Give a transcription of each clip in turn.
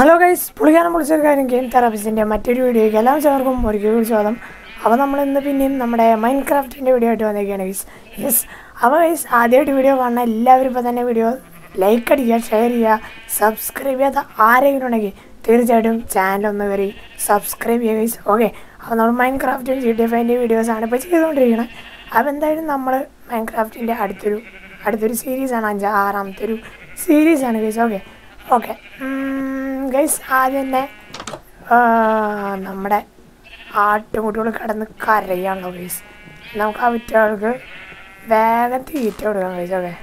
Hello guys പുളിക്കാനം പൊളിച്ചൊരു കാര്യം game തെറാപ്പിസ്റ്റിൻ്റെ മറ്റൊരു വീഡിയോയ്ക്ക് എല്ലാ ചേർക്കും ഒരിക്കലും സ്വാഗതം അപ്പോൾ നമ്മൾ ഇന്ന് പിന്നെയും നമ്മുടെ മൈൻഡ് ക്രാഫ്റ്റിൻ്റെ വീഡിയോ ആയിട്ട് വന്നിരിക്കുകയാണ് ഗൈസ് യെസ് അപ്പോൾ ഗൈസ് ആദ്യമായിട്ട് വീഡിയോ കാണുന്ന എല്ലാവരും ഇപ്പോൾ തന്നെ വീഡിയോ ലൈക്ക് അടിക്കുക ഷെയർ ചെയ്യുക സബ്സ്ക്രൈബ് ചെയ്യാത്ത ആരെങ്കിലും ഉണ്ടെങ്കിൽ തീർച്ചയായിട്ടും ചാനൽ ഒന്ന് കയറി സബ്സ്ക്രൈബ് ചെയ്യുക ഗൈസ് ഓക്കെ അപ്പോൾ നമ്മൾ മൈൻഡ് ക്രാഫ്റ്റും ജി ടി എഫ് ഐൻ്റെ വീഡിയോസാണ് ഇപ്പോൾ ചെയ്തുകൊണ്ടിരിക്കുന്നത് അപ്പോൾ എന്തായാലും നമ്മൾ മൈൻഡ് ക്രാഫ്റ്റിൻ്റെ അടുത്തൊരു അടുത്തൊരു സീരീസാണ് അഞ്ച് ആറാമത്തെ ഒരു സീരീസാണ് ഗൈസ് ഓക്കെ ഓക്കെ ഗൈസ് ആദ്യം തന്നെ ആ, നമ്മുടെ ആട്ടുകുട്ടികൾ കിടന്ന് കരയാണല്ലോ ഗൈസ് നമുക്ക് ആ വിറ്റകൾക്ക് വേഗം തീറ്റ കൊടുക്കാം ഗൈസ് ഓക്കെ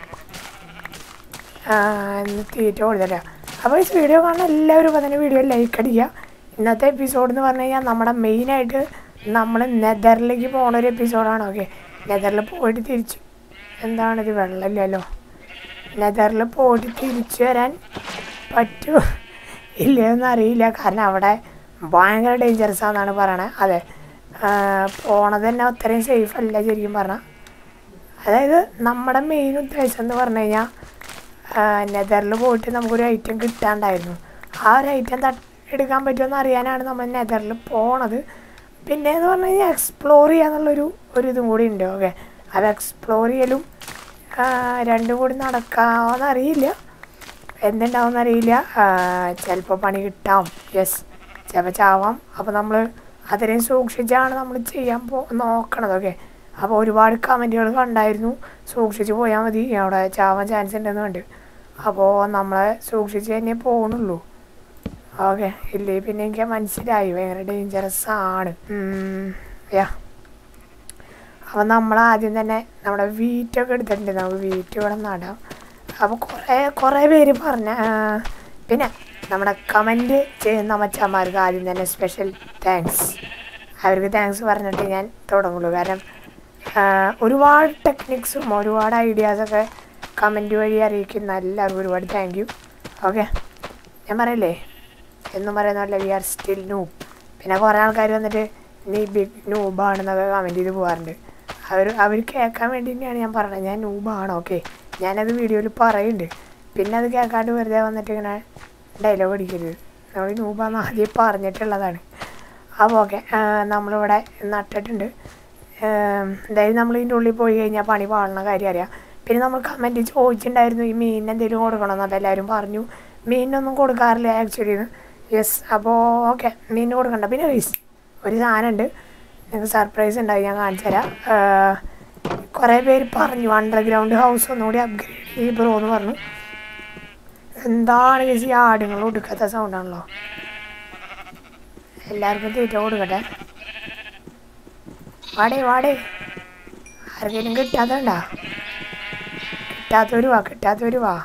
ഇന്ന് തീറ്റ കൊടുത്തില്ല അപ്പോൾ ഈ വീഡിയോ കാണുന്ന എല്ലാവരും ഇപ്പോൾ തന്നെ വീഡിയോ ലൈക്ക് അടിക്കുക ഇന്നത്തെ എപ്പിസോഡ് എന്ന് പറഞ്ഞു കഴിഞ്ഞാൽ നമ്മുടെ മെയിനായിട്ട് നമ്മൾ നെതറിലേക്ക് പോകുന്ന ഒരു എപ്പിസോഡാണ് ഓക്കെ നെതറിൽ പോയിട്ട് തിരിച്ചു എന്താണിത് വെള്ളമില്ലല്ലോ നെതറിൽ പോയിട്ട് തിരിച്ചു വരാൻ പറ്റുമോ ഇല്ലയെന്ന് അറിയില്ല കാരണം അവിടെ ഭയങ്കര ഡേഞ്ചറസ് ആണെന്നാണ് പറയണത് അതെ ആ, പോണത് തന്നെ അത്രയും സേഫ് അല്ല ശരിക്കും പറഞ്ഞാൽ അതായത് നമ്മുടെ മെയിൻ ഉദ്ദേശം എന്ന് പറഞ്ഞു കഴിഞ്ഞാൽ നെതറിൽ പോയിട്ട് നമുക്കൊരു ഐറ്റം കിട്ടാണ്ടായിരുന്നു ആ ഒരു ഐറ്റം തട്ട് എടുക്കാൻ പറ്റുമെന്ന് അറിയാനാണ് നമ്മൾ നെതറിൽ പോണത് പിന്നെ എന്ന് പറഞ്ഞു കഴിഞ്ഞാൽ എക്സ്പ്ലോർ ചെയ്യാന്നുള്ളൊരു ഒരു ഇതും കൂടി ഉണ്ട് ഓക്കെ അത് എക്സ്പ്ലോർ ചെയ്യലും ആ, രണ്ടും കൂടി നടക്കാമെന്ന് അറിയില്ല എന്തുണ്ടാവും അറിയില്ല ചിലപ്പോൾ പണി കിട്ടാം യെസ് ചിലപ്പോൾ ചാവാം അപ്പോൾ നമ്മൾ അത്രയും സൂക്ഷിച്ചാണ് നമ്മൾ ചെയ്യാൻ പോ നോക്കണത് ഓക്കെ അപ്പോൾ ഒരുപാട് കമൻറ്റുകൾ കണ്ടായിരുന്നു സൂക്ഷിച്ച് പോയാൽ മതി അവിടെ ചാവാൻ ചാൻസ് ഉണ്ടെന്ന് കണ്ട് അപ്പോൾ നമ്മളെ സൂക്ഷിച്ച് തന്നെ പോകണുള്ളൂ ഓക്കെ ഇല്ലേ പിന്നെ എനിക്ക് മനസ്സിലായി ഭയങ്കര ഡേഞ്ചറസ് ആണ് യാ അപ്പം നമ്മൾ ആദ്യം തന്നെ നമ്മുടെ വീറ്റൊക്കെ എടുത്തിട്ടുണ്ട് നമുക്ക് വീറ്റ് ഇവിടെ നടാം അപ്പോൾ കുറേ കുറേ പേര് പറഞ്ഞ ആ, പിന്നെ നമ്മുടെ കമൻറ്റ് ചെയ്യുന്ന മച്ചന്മാർക്ക് ആദ്യം തന്നെ സ്പെഷ്യൽ താങ്ക്സ് അവർക്ക് താങ്ക്സ് പറഞ്ഞിട്ട് ഞാൻ തുടങ്ങുള്ളൂ കാരണം ആ, ഒരുപാട് ടെക്നിക്സും ഒരുപാട് ഐഡിയാസൊക്കെ കമൻറ്റ് വഴി അറിയിക്കുന്ന എല്ലാവർക്കും ഒരുപാട് താങ്ക് യു ഓക്കെ ഞാൻ പറയില്ലേ എന്നും പറയുന്നതല്ല വി ആർ സ്റ്റിൽ നൂബ് പിന്നെ കുറേ ആൾക്കാർ വന്നിട്ട് നീ ബിഗ് നൂബാണെന്നൊക്കെ കമൻറ്റ് ചെയ്ത് പോകാറുണ്ട് അവർ അവർ കേൾക്കാൻ വേണ്ടി തന്നെയാണ് ഞാൻ പറഞ്ഞത് ഞാൻ നൂബാണ് ഓക്കെ ഞാനത് വീഡിയോയിൽ പറയുന്നുണ്ട് പിന്നെ അത് കേൾക്കാണ്ട് വെറുതെ വന്നിട്ട് ഇങ്ങനെ ഡയലോഗ് അടിക്കരുത് നമ്മൾ നൂബാന്ന് ആദ്യം പറഞ്ഞിട്ടുള്ളതാണ് അപ്പോൾ ഓക്കെ നമ്മളിവിടെ നട്ടിട്ടുണ്ട് ഏം, എന്തായാലും നമ്മൾ ഇതിൻ്റെ ഉള്ളിൽ പോയി കഴിഞ്ഞാൽ പണി പാടുന്ന കാര്യം അറിയാം പിന്നെ നമ്മൾ കമൻറ്റ് ചോദിച്ചിട്ടുണ്ടായിരുന്നു ഈ മീനിന് എന്തെങ്കിലും കൊടുക്കണമെന്ന് അപ്പോൾ എല്ലാവരും പറഞ്ഞു മീനിനൊന്നും കൊടുക്കാറില്ല ആക്ച്വലി യെസ് അപ്പോൾ ഓക്കെ മീനിന് കൊടുക്കണ്ട പിന്നെ വൈസ് ഒരു സാധനമുണ്ട് നിങ്ങൾക്ക് സർപ്രൈസ് ഉണ്ടായി ഞാൻ കാണിച്ചു തരാം കുറേ പേര് പറഞ്ഞു അണ്ടർഗ്രൗണ്ട് ഹൗസ് ഒന്നുകൂടി അപ്ഗ്രേഡ് ചെയ്യ് ബ്രോ എന്ന് പറഞ്ഞു എന്താണ് ചേച്ചി ഈ ആടുങ്ങൾ ഒടുക്കാത്ത സൗണ്ടാണല്ലോ എല്ലാവർക്കും തീറ്റ കൊടുക്കട്ടെ വാടേ വാടേ ആർക്കെങ്കിലും കിട്ടാത്തണ്ടാ കിട്ടാത്തൊരു വാ കിട്ടാത്തൊരു വാ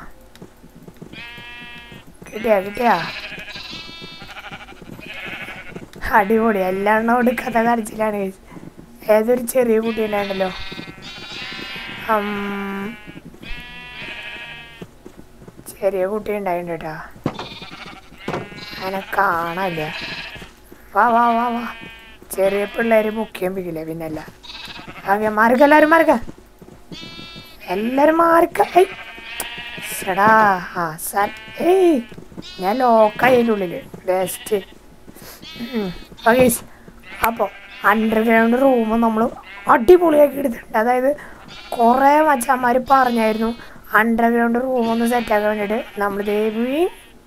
കിട്ടിയാ കിട്ടിയാ അടിപൊളി എല്ലാണ്ണോട് കഥ കരച്ചിലാണ് guys. ഏതൊരു ചെറിയ കുട്ടി ഉണ്ടായിരുന്നല്ലോ ഉം, ചെറിയ കുട്ടി ഉണ്ടായിട്ടുണ്ട് കേട്ടോ അങ്ങനെ കാണാനില്ല വാ വാ വാ വാ ചെറിയ പിള്ളേർ മുഖ്യം പിക്കില്ലേ പിന്നല്ല ഓക്കെ മാറിക്ക എല്ലാവരും മാറിക്ക എല്ലാവരും മാറിക്ക ഏയ് ഷടാ ആ സൻ ഏയ് ഞാൻ ലോക്കായി അതിൻ്റെ ഉള്ളിൽ ബെസ്റ്റ് ഓക്കെ അപ്പോൾ അണ്ടർഗ്രൗണ്ട് റൂം നമ്മൾ അടിപൊളിയാക്കി എടുത്തിട്ടുണ്ട് അതായത് കുറേ മച്ചന്മാർ പറഞ്ഞായിരുന്നു അണ്ടർഗ്രൗണ്ട് റൂം ഒന്ന് സെറ്റാക്കാൻ വേണ്ടിയിട്ട് നമ്മൾ ദേവി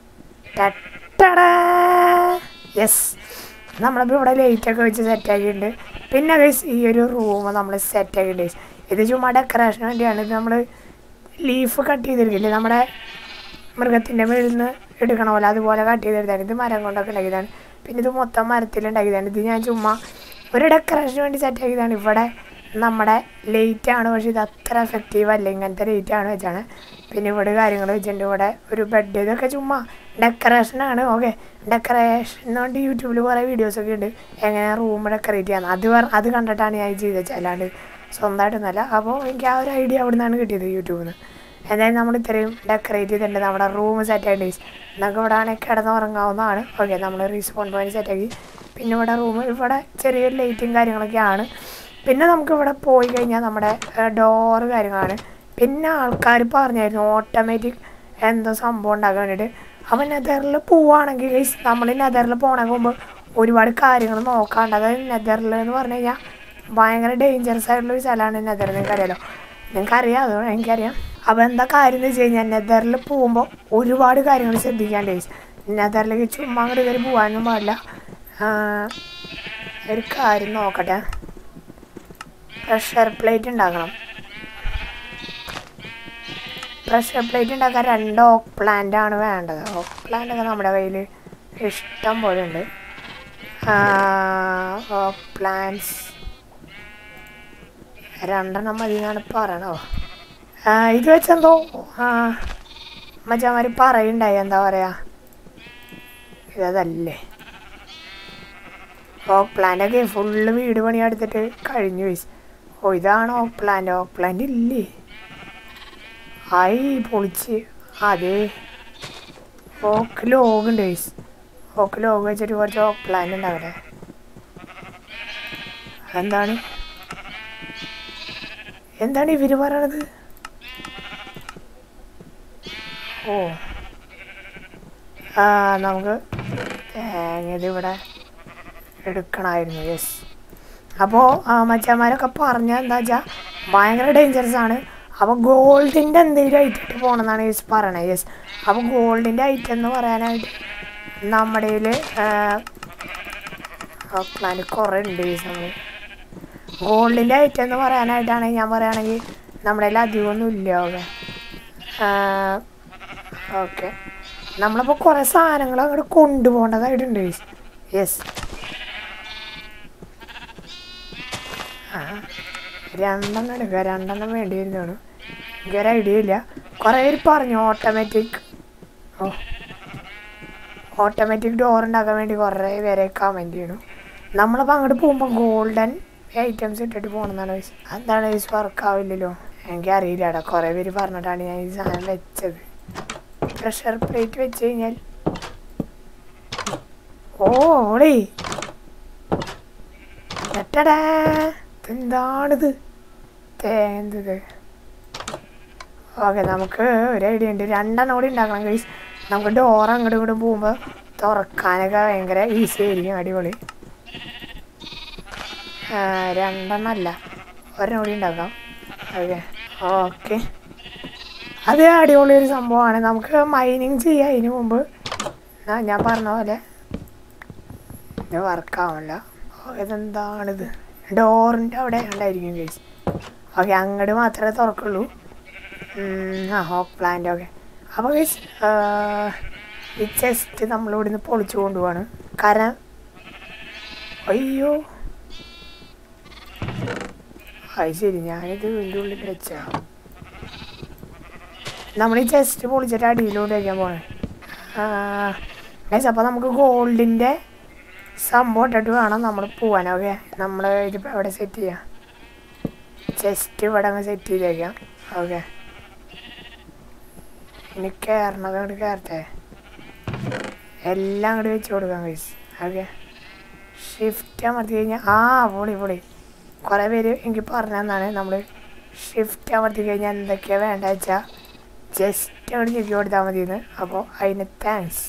യെസ് നമ്മളിപ്പോൾ ഇവിടെ ലൈറ്റൊക്കെ വെച്ച് സെറ്റാക്കിയിട്ടുണ്ട് പിന്നെ ഗൈസ് ഈ ഒരു റൂം നമ്മൾ സെറ്റാക്കിയിട്ടുണ്ട് ഇത് ചുമ്മാ ഡെക്കറേഷന് വേണ്ടിയാണ് ഇത് നമ്മൾ ലീഫ് കട്ട് ചെയ്തിരിക്കില്ലേ നമ്മുടെ മൃഗത്തിൻ്റെ മുകളിൽ നിന്ന് എടുക്കണ പോലെ അതുപോലെ കട്ട് ചെയ്തെടുത്താണ് ഇത് മരം കൊണ്ടൊക്കെ ഉണ്ടാക്കിയതാണ് പിന്നെ ഇത് മൊത്തം മരത്തിലുണ്ടാക്കിയതാണ് ഇത് ഞാൻ ചുമ്മാ ഒരു ഡെക്കറേഷന് വേണ്ടി സെറ്റാക്കിയതാണ് ഇവിടെ നമ്മുടെ ലേറ്റ് ആണ് പക്ഷേ ഇത് അത്ര എഫക്റ്റീവ് അല്ല ഇങ്ങനത്തെ ലേറ്റ് ആണ് വെച്ചാണ് പിന്നെ ഇവിടെ കാര്യങ്ങൾ വെച്ചിട്ടുണ്ട് ഇവിടെ ഒരു ബെഡ് ഇതൊക്കെ ചുമ്മാ ഡെക്കറേഷനാണ് ഓക്കെ ഡെക്കറേഷൻ കൊണ്ട് യൂട്യൂബിൽ കുറേ വീഡിയോസൊക്കെ ഉണ്ട് എങ്ങനെ റൂം ഡെക്കറേറ്റ് ചെയ്യാന്ന് അത് പറ- അത് കണ്ടിട്ടാണ് ഞാൻ ചെയ്ത് വെച്ചത് അല്ലാണ്ട് സ്വന്തമായിട്ടൊന്നുമല്ല അപ്പോൾ എനിക്ക് ആ ഒരു ഐഡിയ അവിടെ നിന്നാണ് കിട്ടിയത് യൂട്യൂബിൽ നിന്ന് എന്തായാലും നമ്മൾ ഇത്രയും ഡെക്കറേറ്റ് ചെയ്തിട്ടുണ്ട് നമ്മുടെ റൂം സെറ്റ് ആയിട്ട് നമുക്ക് ഇവിടെ ആണെങ്കിൽ കിടന്നുറങ്ങാവുന്നതാണ് ഓക്കെ നമ്മൾ റീസ്പോൺ പോയിന്റ് സെറ്റാക്കി പിന്നെ ഇവിടെ റൂം ഇവിടെ ചെറിയൊരു ലൈറ്റും കാര്യങ്ങളൊക്കെയാണ് പിന്നെ നമുക്ക് ഇവിടെ പോയി കഴിഞ്ഞാൽ നമ്മുടെ ഡോറ് കാര്യങ്ങളാണ് പിന്നെ ആൾക്കാർ പറഞ്ഞായിരുന്നു ഓട്ടോമാറ്റിക് എന്തോ സംഭവം ഉണ്ടാക്കാൻ വേണ്ടിയിട്ട് അപ്പം നെതറിൽ പോവുകയാണെങ്കിൽ ഗൈസ് നമ്മൾ നെതറിൽ പോകണ മുമ്പ് ഒരുപാട് കാര്യങ്ങൾ നോക്കാണ്ട് അതായത് നെതറിൽ എന്ന് പറഞ്ഞു കഴിഞ്ഞാൽ ഭയങ്കര ഡേഞ്ചറസ് ആയിട്ടുള്ള ഒരു സ്ഥലമാണ് നെതർ നിങ്ങൾക്ക് അറിയാലോ നിങ്ങൾക്ക് അറിയാം അതുകൊണ്ട് എനിക്കറിയാം അപ്പോൾ എന്താ കാര്യം എന്ന് വെച്ച് കഴിഞ്ഞാൽ നെതറിൽ പോകുമ്പോൾ ഒരുപാട് കാര്യങ്ങൾ ശ്രദ്ധിക്കാൻ ഗൈസ് നെതറിലേക്ക് ചുമ്മാ അങ്ങോട്ട് കയറി പോകാനൊന്നും പാടില്ല ആ, ഒരു കാര്യം നോക്കട്ടെ പ്രഷർ പ്ലേറ്റ് ഉണ്ടാക്കണം പ്രഷർ പ്ലേറ്റ് ഉണ്ടാക്കാൻ രണ്ട് ഓക്ക് പ്ലാന്റ് ആണ് വേണ്ടത് ഓക്ക് പ്ലാന്റ് ഒക്കെ നമ്മുടെ കയ്യിൽ ഇഷ്ടം പോലെ ഉണ്ട് ഓക്ക് പ്ലാന്റ്സ് രണ്ടെണ്ണം മതി എന്നാണ് പറയണോ ആ, ഇത് വെച്ചെന്തോ ആ മച്ചാമാർ പറയുണ്ടായി എന്താ പറയാ ഇതല്ലേ ഓക്ക് പ്ലാന്റ് ഒക്കെ ഫുള്ള് വീട് പണി എടുത്തിട്ട് കഴിഞ്ഞു വയസ്സ് ഓ ഇതാണ് ഓക്ക് പ്ലാന്റ് ഓക്ക് പ്ലാന്റ് ഇല്ലേ ആയി പൊളിച്ച് അതെ ഓക്ക് ലോഗ് ഉണ്ട് വയസ്സ് ഓക്ക് ലോഗ് വെച്ചിട്ട് കുറച്ച് ഓക്ക് പ്ലാന്റ് ഉണ്ട് അവിടെ എന്താണ് എന്താണ് ഇവര് പറയണത് ഓ ആ നമുക്ക് തേങ്ങ ഇത് ഇവിടെ എടുക്കണമായിരുന്നു യെസ് അപ്പോൾ മച്ചന്മാരൊക്കെ പറഞ്ഞ എന്താ വെച്ചാൽ ഭയങ്കര ഡേഞ്ചറസ് ആണ് അപ്പോൾ ഗോൾഡിൻ്റെ എന്തെങ്കിലും ഐറ്റം ഇട്ട് പോകണമെന്നാണ് യെസ് പറയണത് യെസ് അപ്പോൾ ഗോൾഡിൻ്റെ ഐറ്റം എന്ന് പറയാനായിട്ട് നമ്മുടെ കയ്യിൽ പ്ലാൻ കുറേ ഉണ്ട് യെസ് നമ്മൾ ഗോൾഡിൻ്റെ ഐറ്റം എന്ന് പറയാനായിട്ടാണ് ഞാൻ പറയുകയാണെങ്കിൽ നമ്മുടെ കയ്യിൽ അധികമൊന്നും ഇല്ല ഓക്കെ ഓക്കെ നമ്മളിപ്പോൾ കുറേ സാധനങ്ങൾ അങ്ങോട്ട് കൊണ്ടുപോകേണ്ടതായിട്ടുണ്ട് യെസ് ആ രണ്ടെണ്ണം എടുക്കുക രണ്ടെണ്ണം വേണ്ടി വരുന്നതാണ് എനിക്കൊരു ഐഡിയ ഇല്ല കുറേ പേര് പറഞ്ഞു ഓട്ടോമാറ്റിക് ഓ ഓട്ടോമാറ്റിക് ഡോർ ഉണ്ടാക്കാൻ വേണ്ടി കുറേ പേരെ കമൻറ്റ് ചെയ്യണു നമ്മളിപ്പോൾ അങ്ങോട്ട് പോകുമ്പോൾ ഗോൾഡൻ ഐറ്റംസ് ഇട്ടിട്ട് പോകണമെന്നാണ് ചോദിച്ചത് എന്താണ് ചോദിച്ചു വർക്കാവില്ലല്ലോ എനിക്കറിയില്ല കേട്ടോ കുറേ പേര് പറഞ്ഞിട്ടാണ് ഞാൻ ഈ സാധനം വെച്ചത് പ്രഷർ പ്ലേറ്റ് വെച്ച് കഴിഞ്ഞാൽ ഓ ഓളേ എട്ടടാ എന്താണിത് തേന്തത് ഓക്കെ നമുക്ക് ഒരു ഐഡിയ ഉണ്ട് രണ്ടെണ്ണം കൂടി ഉണ്ടാക്കണം കഴിച്ച് നമുക്ക് ഡോർ അങ്ങോട്ടും ഇങ്ങോട്ടും പോകുമ്പോൾ തുറക്കാനൊക്കെ ഭയങ്കര ഈസി ആയിരിക്കും അടിപൊളി ആ, രണ്ടെണ്ണം അല്ല ഒരെണ്ണം കൂടി ഉണ്ടാക്കാം ഓക്കെ ഓക്കെ അത് അടിപൊളി ഒരു സംഭവമാണ് നമുക്ക് മൈനിങ് ചെയ്യാം അതിന് മുമ്പ് ആ, ഞാൻ പറഞ്ഞ പോലെ ഇത് വർക്കാവില്ല ഇതെന്താണിത് ഡോറിൻ്റെ അവിടെ ഉണ്ടായിരിക്കും കേസ് ഓക്കെ അങ്ങോട്ട് മാത്രമേ തുറക്കുള്ളൂ ഉം, ആ ഹോക്ക് പ്ലാന്റ് ഓക്കെ അപ്പോൾ കേസ് ഈ ചെസ്റ്റ് നമ്മളിവിടുന്ന് പൊളിച്ചു കൊണ്ടുപോവാണ് കാരണം അയ്യോ അത് ശരി ഞാനിത് വീണ്ടും ഉള്ളിൽ വെച്ചാ നമ്മൾ ഈ ചെസ്റ്റ് പൊളിച്ചിട്ട് അടിയിലോട്ട് വയ്ക്കാൻ പോണേ ഗൈസ് അപ്പോൾ നമുക്ക് ഗോൾഡിൻ്റെ സംഭവം ഇട്ടിട്ട് വേണം നമ്മൾ പോവാൻ ഓക്കെ നമ്മൾ ഇതിപ്പോൾ എവിടെ സെറ്റ് ചെയ്യാം ചെസ്റ്റ് ഇവിടെ അങ്ങ് സെറ്റ് ചെയ്തേക്കാം ഓക്കെ ഇനി കയറണത് അങ്ങോട്ട് കയറട്ടെ എല്ലാം അങ്ങോട്ട് വെച്ച് കൊടുക്കാം ഗൈസ് ഓക്കെ ഷിഫ്റ്റ് അമർത്തി കഴിഞ്ഞാൽ ആ പൊളി പൊളി കുറേ പേര് എനിക്ക് പറഞ്ഞു തന്നാണ് നമ്മൾ ഷിഫ്റ്റ് അമർത്തി കഴിഞ്ഞാൽ എന്തൊക്കെയാണ് വേണ്ടത് വെച്ചാൽ ജസ്റ്റ് അങ്ങോട്ട് ഞെക്കി കൊടുത്താൽ മതിയെന്ന് അപ്പോൾ അതിന് താങ്ക്സ്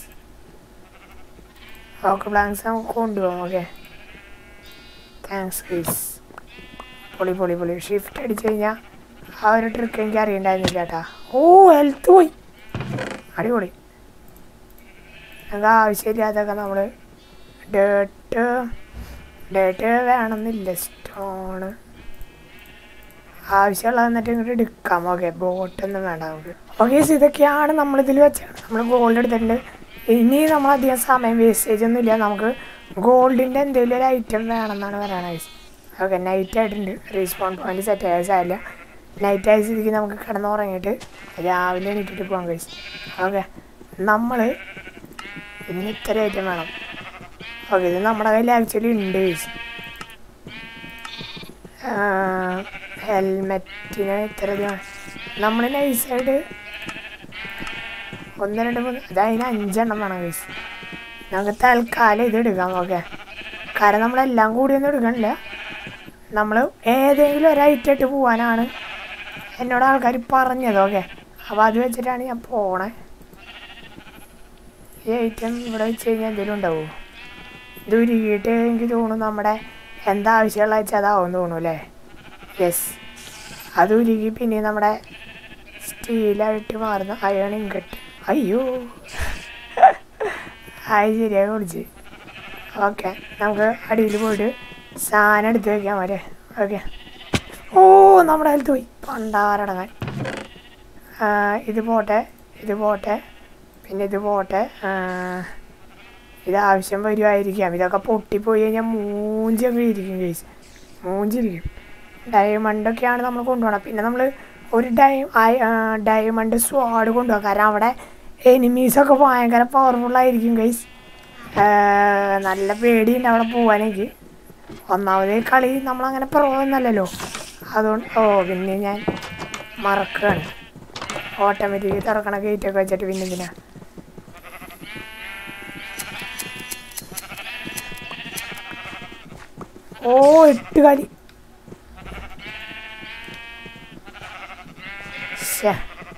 ഓക്കെ പ്ലാങ്സ് നമുക്ക് കൊണ്ടുപോകാം ഓക്കെ താങ്ക്സ് ഗൈസ് പൊളി പൊളി പൊളി ഷിഫ്റ്റ് അടിച്ചു കഴിഞ്ഞാൽ ആ ഒരു ട്രിക്ക് എനിക്ക് അറിയണ്ടായിരുന്നില്ല കേട്ടാ ഓ ഹെൽത്ത് പോയി അടിപൊളി ഞങ്ങൾക്ക് ആവശ്യമില്ലാതൊക്കെ നമ്മൾ ഡേട്ട് ഡേട്ട് വേണമെന്നില്ല സ്റ്റോണ് ആവശ്യമുള്ളത് എന്നിട്ട് ഇങ്ങോട്ട് എടുക്കാം ഓക്കെ ബോട്ടൊന്നും വേണ്ട നമുക്ക് ഓക്കെ ഇതൊക്കെയാണ് നമ്മളിതിൽ വെച്ചത് നമ്മൾ ഗോൾഡ് എടുത്തിട്ടുണ്ട് ഇനി നമ്മൾ അധികം സമയം വേസ്റ്റേജ് ഒന്നും ഇല്ല നമുക്ക് ഗോൾഡിൻ്റെ എന്തെങ്കിലും ഒരു ഐറ്റം വേണമെന്നാണ് പറയണത് ഓക്കെ നൈറ്റ് ആയിട്ടുണ്ട് റീസ്പോൺ പോയിന്റ് സെറ്റ് ആയ സാരില്ല നൈറ്റ് ആയ സ്ഥിതിക്ക് നമുക്ക് കിടന്നുറങ്ങിയിട്ട് രാവിലെ എണീറ്റിട്ട് പോകാൻ കഴിച്ചു ഓക്കെ നമ്മൾ ഇതിന് ഇത്ര ഐറ്റം വേണം ഓക്കെ ഇത് നമ്മുടെ കയ്യിൽ ആക്ച്വലി ഉണ്ട് കഴിച്ചു ഹെൽമെറ്റിന് ഇത്ര ഇത് വേണം. നമ്മൾ നൈസായിട്ട് ഒന്ന് രണ്ട് മൂന്ന് അതായത് അഞ്ചെണ്ണം വേണം കഴിച്ചു നമുക്ക് തൽക്കാലം ഇത് എടുക്കാം ഓക്കെ കാരണം നമ്മളെല്ലാം കൂടി ഒന്നും എടുക്കണില്ല നമ്മൾ ഏതെങ്കിലും ഒരു ഐറ്റം ഇട്ട് പോകാനാണ് എന്നോട് ആൾക്കാർ പറഞ്ഞത് ഓക്കെ അപ്പോൾ അത് വെച്ചിട്ടാണ് ഞാൻ പോണേ ഈ ഐറ്റം ഇവിടെ വെച്ച് കഴിഞ്ഞാൽ എന്തെങ്കിലും ഉണ്ടാവുമോ ഇത് ഉരുകിയിട്ട് എനിക്ക് തോന്നുന്നു നമ്മുടെ എന്താ ആവശ്യമുള്ള വെച്ചാൽ അതാവും തോന്നുന്നു അല്ലേ യെസ് അത് ഉരുകി പിന്നെ നമ്മുടെ സ്റ്റീലായിട്ട് മാറുന്ന അയൺ ഇങ്കട്ട് അയ്യോ ആയി ശരിയായി കുടിച്ച് ഓക്കെ നമുക്ക് അടിയിൽ പോയിട്ട് സാധനം എടുത്ത് വെക്കാൻ വരെ ഓക്കെ ഓ നമ്മുടെ ഹെൽത്ത് പോയി പണ്ടാരടങ്ങാൻ ആ, ഇത് പോട്ടെ ഇത് പോട്ടെ പിന്നെ ഇത് പോട്ടെ ആ, ഇത് ആവശ്യം വരുമായിരിക്കാം ഇതൊക്കെ പൊട്ടിപ്പോയി കഴിഞ്ഞാൽ മൂഞ്ചൊക്കെ ഇരിക്കും കേസ് മൂഞ്ചിരിക്കും ഡയമണ്ടൊക്കെയാണ് നമ്മൾ കൊണ്ടുപോകണം പിന്നെ നമ്മൾ ഒരു ഡൈ ഡയമണ്ട് സ്വാഡ് കൊണ്ടുപോകാം കാരണം അവിടെ എനിമീസൊക്കെ ഭയങ്കര പവർഫുള്ളായിരിക്കും ഗൈസ് നല്ല പേടിയുണ്ട് അവിടെ പോകാനെനിക്ക് ഒന്നാമതേ കളി നമ്മളങ്ങനെ പ്രോ അതുകൊണ്ട് ഓ പിന്നെ ഞാൻ മറക്കുകയാണ് ഓട്ടോമാറ്റിക് തുറക്കണ ഗേറ്റൊക്കെ വെച്ചിട്ട് പിന്നെ എന്തിനാ ഓ എട്ട് കളി ശ്ശെ.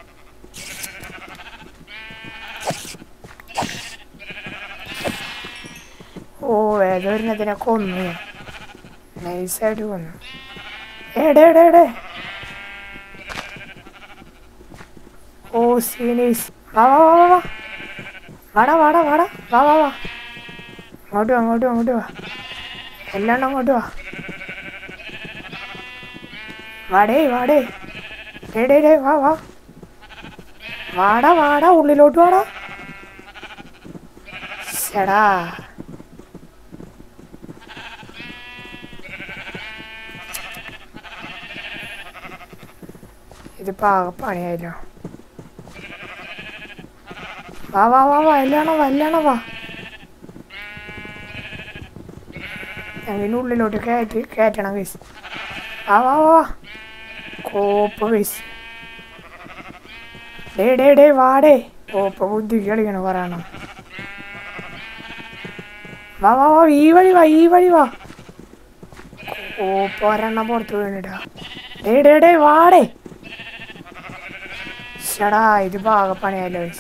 ഓ ഏതൊരെണ്ണത്തിനെ കൊന്നു ഞാൻ നൈസായിട്ട് കൊന്നു എടേ എടേ എടേ ഓ സീനീസ് വാ വാ വാ വാ വാടാ വാടാ വാടാ വാ വാ വാ അങ്ങോട്ട് വാ അങ്ങോട്ട് വാ അങ്ങോട്ട് വാ എല്ലാം അങ്ങോട്ട് വാ വാടേ വാടേ ഡേ ഡേ ഡേ വാ വാ വാടാ വാടാ ഉള്ളിലോട്ട് വാടാ ശടാ ഇതിപ്പോ ആകെ പണിയായല്ലോ വാ വാ വാ വാ എല്ലാണോ വാ എല്ലാണോ വാ അതിൻ്റെ ഉള്ളിലോട്ട് കയറ്റി കയറ്റണം കൈസ് വാ വാ വാ വാ കോപ്പ് കൈസ് ഡേ ഡേ ഡേ വാടേ കോപ്പ് ബുദ്ധി കളിക്കണം പറയണം വാ വാ വാ ഈ വഴി വാ ഈ വഴി വാ കോപ്പ് ഒരെണ്ണം പുറത്ത് വീണിട്ടാ ഡേ ഡേ ഡേ വാടേ ചേടാ ഇത് പാകപ്പണിയല്ലോ guys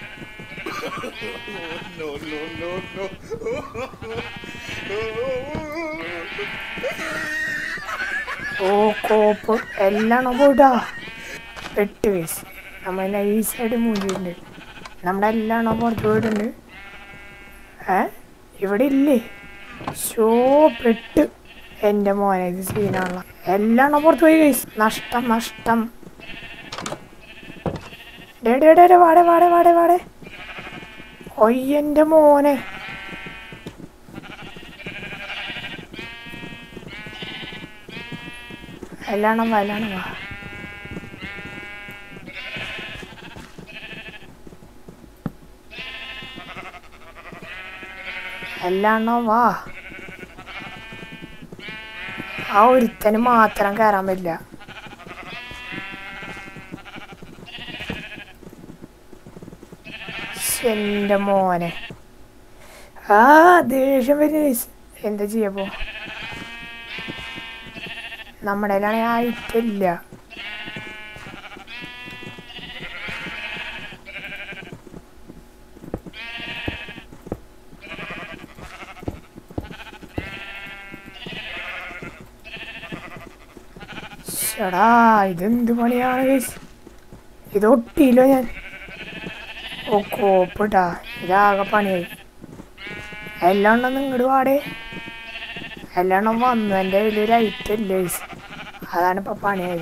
no, no, no, no. ഓ കോപ്പ് എല്ലാം പോയിട്ടാ എട്ട് വയസ്സ് നമ്മൾ നൈസായിട്ട് മൂഞ്ചിട്ടുണ്ട് നമ്മുടെ എല്ലാം പുറത്ത് പോയിട്ടുണ്ട് ഏ ഇവിടെ ഇല്ലേ ഷോ പെട്ട് എൻ്റെ മോനെ ഇത് സീനാണല്ലോ എല്ലാം പുറത്ത് പോയി കൈസ് നഷ്ടം നഷ്ടം ഡേ ഡേ ഡേ ഡേ, വാടെ വാടെ വാടെ വാടെ ഒയ്യൻ്റെ മോനെ എല്ലാണം വാ എല്ലാണം വാ എല്ലാണം വാ ആ ഒരുത്തന് മാത്രം കയറാൻ പറ്റില്ല ശ്ശെ, എൻ്റെ മോനെ ആ ദേഷ്യം വരുന്ന guys. എന്താ ചെയ്യപ്പോ നമ്മുടെ കയ്യിലാണെങ്കിൽ ആയിട്ടില്ല ചേടാ ഇതെന്ത് പണിയാണ് ഗൈസ് ഇത് ഒട്ടിയില്ലോ ഞാൻ ഓ കോപ്പിട്ടാ ഇതാകെ പണിയായി എല്ലാം ഉണ്ടെന്ന് ഇങ്ങോട്ട് പാടേ എല്ലാം വന്നു എൻ്റെ കയ്യിൽ ഒരു ഐറ്റം ഇല്ല ഗൈസ് അതാണ് ഇപ്പൊ പണിയായത്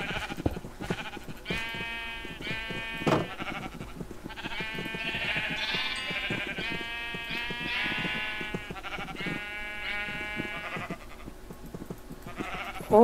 ഓ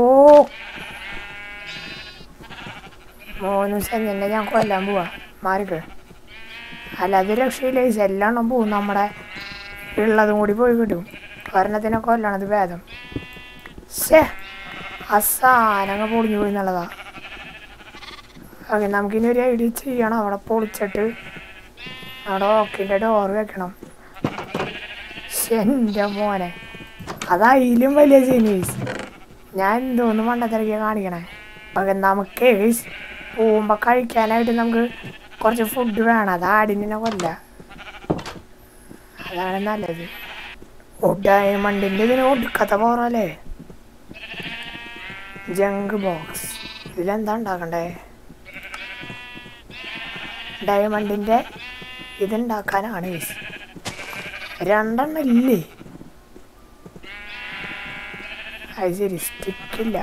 മോനും സെഞ്ഞിനെ ഞാൻ കൊല്ലാൻ പോവാ മാറിക്ക് അല്ലാതെ രക്ഷയില്ല ഗൈസ് എല്ലാം പോവും നമ്മുടെ ഉള്ളതും കൂടി പോയി കിട്ടും ഒരെണ്ണത്തിനെ കൊല്ലണത് ഭേദം ശേ ആ സാധനങ്ങൾ പൊളിഞ്ഞു പോയി എന്നുള്ളതാ ഓക്കെ നമുക്കിനി ഒരു ഐഡിയ ചെയ്യണം അവിടെ പൊളിച്ചിട്ട് അവിടെ ഓക്കിൻ്റെ ഡോറ് വെക്കണം ശ്ശെ, എൻ്റെ മോനെ അതതിലും വലിയ ജനീസ് ഞാൻ എന്തോന്ന് മണ്ടത്തിറക്കിയ കാണിക്കണേ ഓക്കെ നമുക്ക് പോകുമ്പോൾ കഴിക്കാനായിട്ട് നമുക്ക് കുറച്ച് ഫുഡ് വേണം അത് ആടിനെ കൊല്ല അതാണ് നല്ലത് ഓ ഡയമണ്ടിൻ്റെ ഇതിന് ഒടുക്കത്തെ പോറല്ലേ ജങ്ക് ബോക്സ് ഇതിലെന്താ ഉണ്ടാക്കണ്ടേ ഡയമണ്ടിൻ്റെ ഇതുണ്ടാക്കാനാണ് guys. രണ്ടെണ്ണം ഇല്ലേ അത് ശരി സ്റ്റിക്കില്ല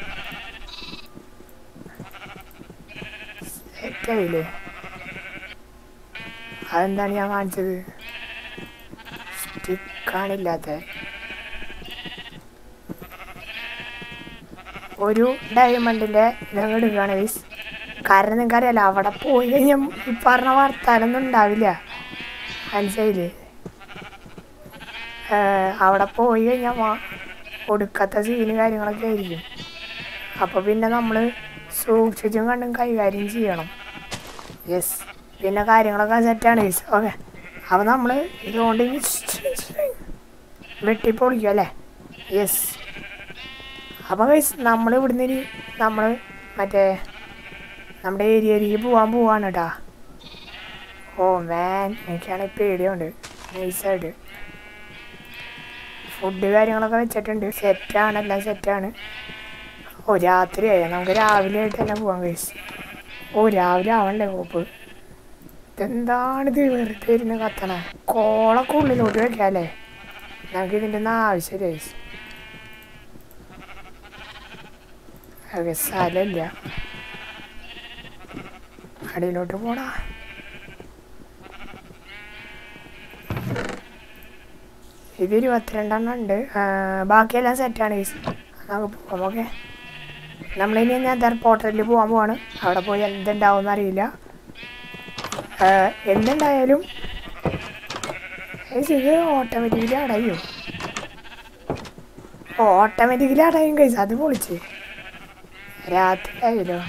സെറ്റായില്ലേ അതെന്താണ് ഞാൻ കാണിച്ചത് സ്റ്റിക്കാണില്ലാത്ത ഒരു ഡയമണ്ടിൻ്റെ ഇതങ്ങ് എടുക്കുകയാണ് ഗൈസ് കാരണം നിങ്ങൾക്കറിയാലോ അവിടെ പോയി കഴിഞ്ഞാൽ ഈ പറഞ്ഞ വർത്താനൊന്നും ഉണ്ടാവില്ല മനസ്സിലായില്ലേ ഏഹ് അവിടെ പോയി കഴിഞ്ഞാൽ ഒടുക്കത്തെ സീന് കാര്യങ്ങളൊക്കെ ആയിരിക്കും അപ്പോൾ പിന്നെ നമ്മൾ സൂക്ഷിച്ചും കണ്ടും കൈകാര്യം ചെയ്യണം യെസ് പിന്നെ കാര്യങ്ങളൊക്കെ സെറ്റാണ് യെസ് ഓക്കെ അപ്പോൾ നമ്മൾ ഇതുകൊണ്ട് ഇനി വെട്ടിപ്പൊളിക്കും അല്ലേ യെസ് അപ്പോൾ ഗൈസ് നമ്മൾ ഇവിടുന്ന് ഇനി നമ്മൾ മറ്റേ നമ്മുടെ ഏരിയയിലേക്ക് പോകാൻ പോവാണ് കേട്ടാ ഓ മാൻ എനിക്കാണെങ്കിൽ പേടിയുണ്ട് നൈസായിട്ട് ഫുഡ് കാര്യങ്ങളൊക്കെ വെച്ചിട്ടുണ്ട് സെറ്റാണ് എല്ലാം സെറ്റാണ് ഓ രാത്രിയായി നമുക്ക് രാവിലെ ആയിട്ട് തന്നെ പോകാൻ കഴിച്ചു ഓ രാവിലെ ആവണ്ടേ കോപ്പ് ഇതെന്താണിത് വെറുതെ ഇരുന്ന് കത്തണ കോളൊക്കെ ഉള്ളിലോട്ട് വെക്കാല്ലേ നമുക്ക് ഇതിൻ്റെ ഒന്നും ആവശ്യമില്ല കഴിച്ചു അതെ സ്ഥലമില്ല അടിയിലോട്ട് പോടാ ഇത് ഇരുപത്തിരണ്ടെണ്ണം ഉണ്ട് ആ, ബാക്കിയെല്ലാം സെറ്റാണ് ഗൈസ് നമുക്ക് പോവാം ഓക്കെ നമ്മളിനി നെതർ പോർട്ടലിൽ പോകാൻ പോവാണ് അവിടെ പോയി എന്തുണ്ടാവും എന്നറിയില്ല ആ, എന്തുണ്ടായാലും ഗൈസ് ഇത് ഓട്ടോമാറ്റിക്കലി അടയോ ഓട്ടോമാറ്റിക്കലി അടയും ഗൈസ് അത് പൊളിച്ച് രാത്രി ആയല്ലോ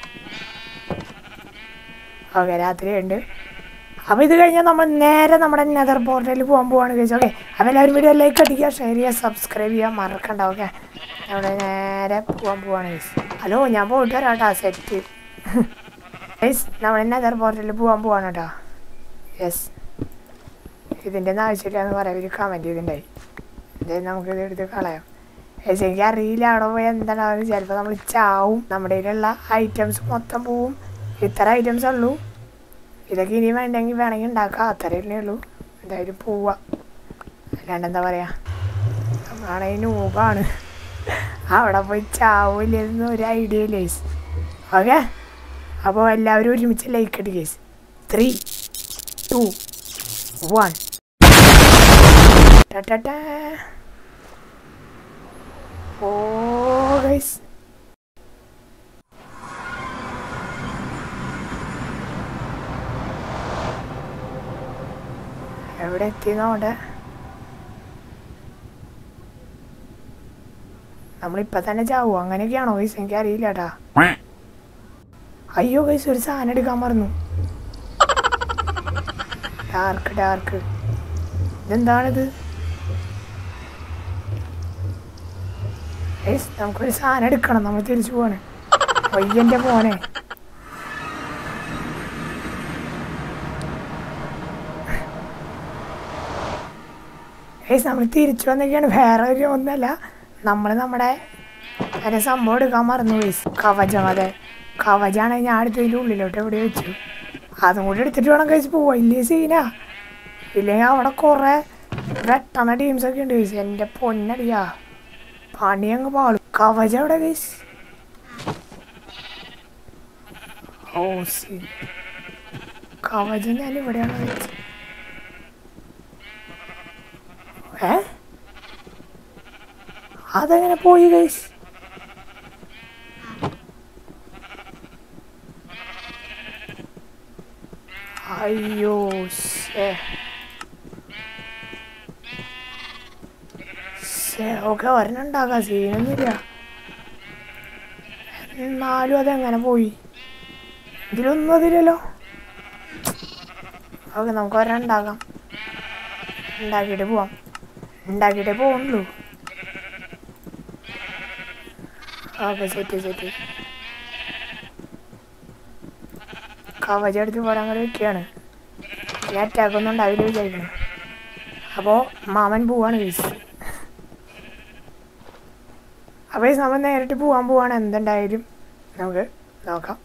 ഓക്കെ രാത്രി ഉണ്ട് അപ്പോൾ ഇത് കഴിഞ്ഞാൽ നമ്മൾ നേരെ നമ്മുടെ നെതർ പോർട്ടലിൽ പോകാൻ പോവാണ് കഴിച്ചു ഓക്കെ അപ്പോൾ എല്ലാവരും വീഡിയോ ലൈക്ക് അടിക്കുക ഷെയർ ചെയ്യുക സബ്സ്ക്രൈബ് ചെയ്യുക മറക്കണ്ട ഓക്കെ അവിടെ നേരെ പോകാൻ പോവാണ് ഗൈസ് ഹലോ ഞാൻ പോയിട്ട് വരാം കേട്ടോ സെറ്റ് ഗൈസ് നമ്മൾ നെതർ പോർട്ടലിൽ പോകാൻ പോവാണ് കേട്ടോ യെസ് ഇതിൻ്റെ ഒന്നും ആവശ്യമില്ല എന്ന് പറയാം ഒരു കമൻറ്റ് ചെയ്തിട്ടുണ്ടായി എന്തായാലും നമുക്കിത് എടുത്ത് കളയാം ഏസ് എനിക്ക് അറിയില്ല അവിടെ പോയി എന്താണ് ചിലപ്പോൾ നമ്മൾ ചാവും നമ്മുടെ കയ്യിലുള്ള ഐറ്റംസ് മൊത്തം പോവും ഇത്ര ഐറ്റംസ് ഉള്ളൂ ഇതൊക്കെ ഇനി വേണ്ടെങ്കിൽ വേണമെങ്കിൽ ഉണ്ടാക്കാം അത്രയല്ലേ ഉള്ളൂ എന്തായാലും പോവാ അല്ലാണ്ട് എന്താ പറയുക നമ്മളാണെങ്കിൽ നൂബാണ് അവിടെ പോയി ചാവില്ലെന്ന് ഒരു ഐഡിയ ലേസ് ഓക്കെ അപ്പോൾ എല്ലാവരും ഒരുമിച്ച് ലൈക്ക് അടി കേസ് ത്രീ ടു വൺ ഓ ഗൈസ് എവിടെ എത്തിയെന്നോടെ നമ്മളിപ്പോൾ തന്നെ ചാവും അങ്ങനെയൊക്കെയാണോ ഗൈസ് എനിക്ക് അറിയില്ല കേട്ടാ അയ്യോ ഗൈസ് ഒരു സാധനം എടുക്കാൻ മറന്നു ഡാർക്ക് ഡാർക്ക് ഇതെന്താണിത് ഗൈസ് നമുക്കൊരു സാധനം എടുക്കണം നമ്മൾ തിരിച്ചു പോവാണ് ഒയ്യൻ്റെ പോനെ ഗൈസ് നമ്മൾ തിരിച്ചു വന്നൊക്കെയാണ് വേറെ ഒരു ഒന്നല്ല നമ്മൾ നമ്മുടെ ഒരു സംഭവം എടുക്കാൻ മറന്നു ഗൈസ് കവചം അതെ കവചാണെങ്കിൽ ഞാൻ എടുത്തതിൻ്റെ ഉള്ളിലോട്ട് എവിടെ വെച്ചു അതും കൂടി എടുത്തിട്ട് വേണം കഴിച്ച് പോവാ ഇല്ലേ സീനാ ഇല്ലെങ്കിൽ അവിടെ കുറേ വെട്ടണ ടീംസൊക്കെ ഉണ്ട് ഗൈസ് എൻ്റെ പൊന്നടിയാ പണി അങ്ങ് പാളും കവചം എവിടെ ഗൈസ് ഓ സി കവചം ഞാൻ ഇവിടെയാണ് വെച്ചത് ഏ അതെങ്ങനെ പോയി ഗൈസ് അയ്യോ ശേ ശേ ഓക്കെ ഒരെണ്ണം ഉണ്ടാക്കാം സീനൊന്നുമില്ല എന്നാലും അതെങ്ങനെ പോയി ഇതിലൊന്നും അതില്ലല്ലോ ഓക്കെ നമുക്ക് ഒരെണ്ണം ഉണ്ടാക്കാം ഉണ്ടാക്കിയിട്ട് പോവാം ഉണ്ടാക്കിയിട്ടേ പോകുന്നുള്ളൂ ഓക്കെ സെറ്റ് സെറ്റ് കവചം എടുത്ത് പോരാൻ കൂടെ വെക്കുകയാണ് ഞാൻ അറ്റാക്കൊന്നും ഉണ്ടാവില്ല വിചാരിക്കണം അപ്പോൾ മാമൻ പോവാണ് ഗൈസ് അപ്പോൾ നമ്മൾ നേരിട്ട് പോകാൻ പോവാണ് എന്തുണ്ടായാലും നമുക്ക് നോക്കാം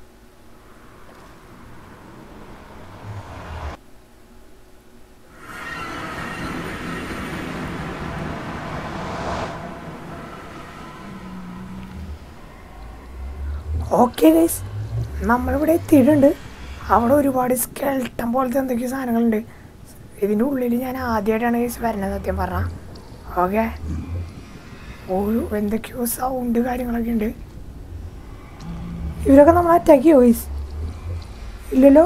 ഓക്കെ ഗൈസ് നമ്മളിവിടെ എത്തിയിട്ടുണ്ട് അവിടെ ഒരുപാട് സ്കെൽട്ടം പോലത്തെ എന്തൊക്കെയോ സാധനങ്ങളുണ്ട് ഇതിൻ്റെ ഉള്ളിൽ ഞാൻ ആദ്യമായിട്ടാണ് ഗൈസ് വരുന്നത് സത്യം പറഞ്ഞാൽ ഓക്കെ ഒരു എന്തൊക്കെയോ സൗണ്ട് കാര്യങ്ങളൊക്കെ ഉണ്ട് ഇവരൊക്കെ നമ്മൾ അറ്റാക്ക് ചെയ്യോ ഗൈസ് ഇല്ലല്ലോ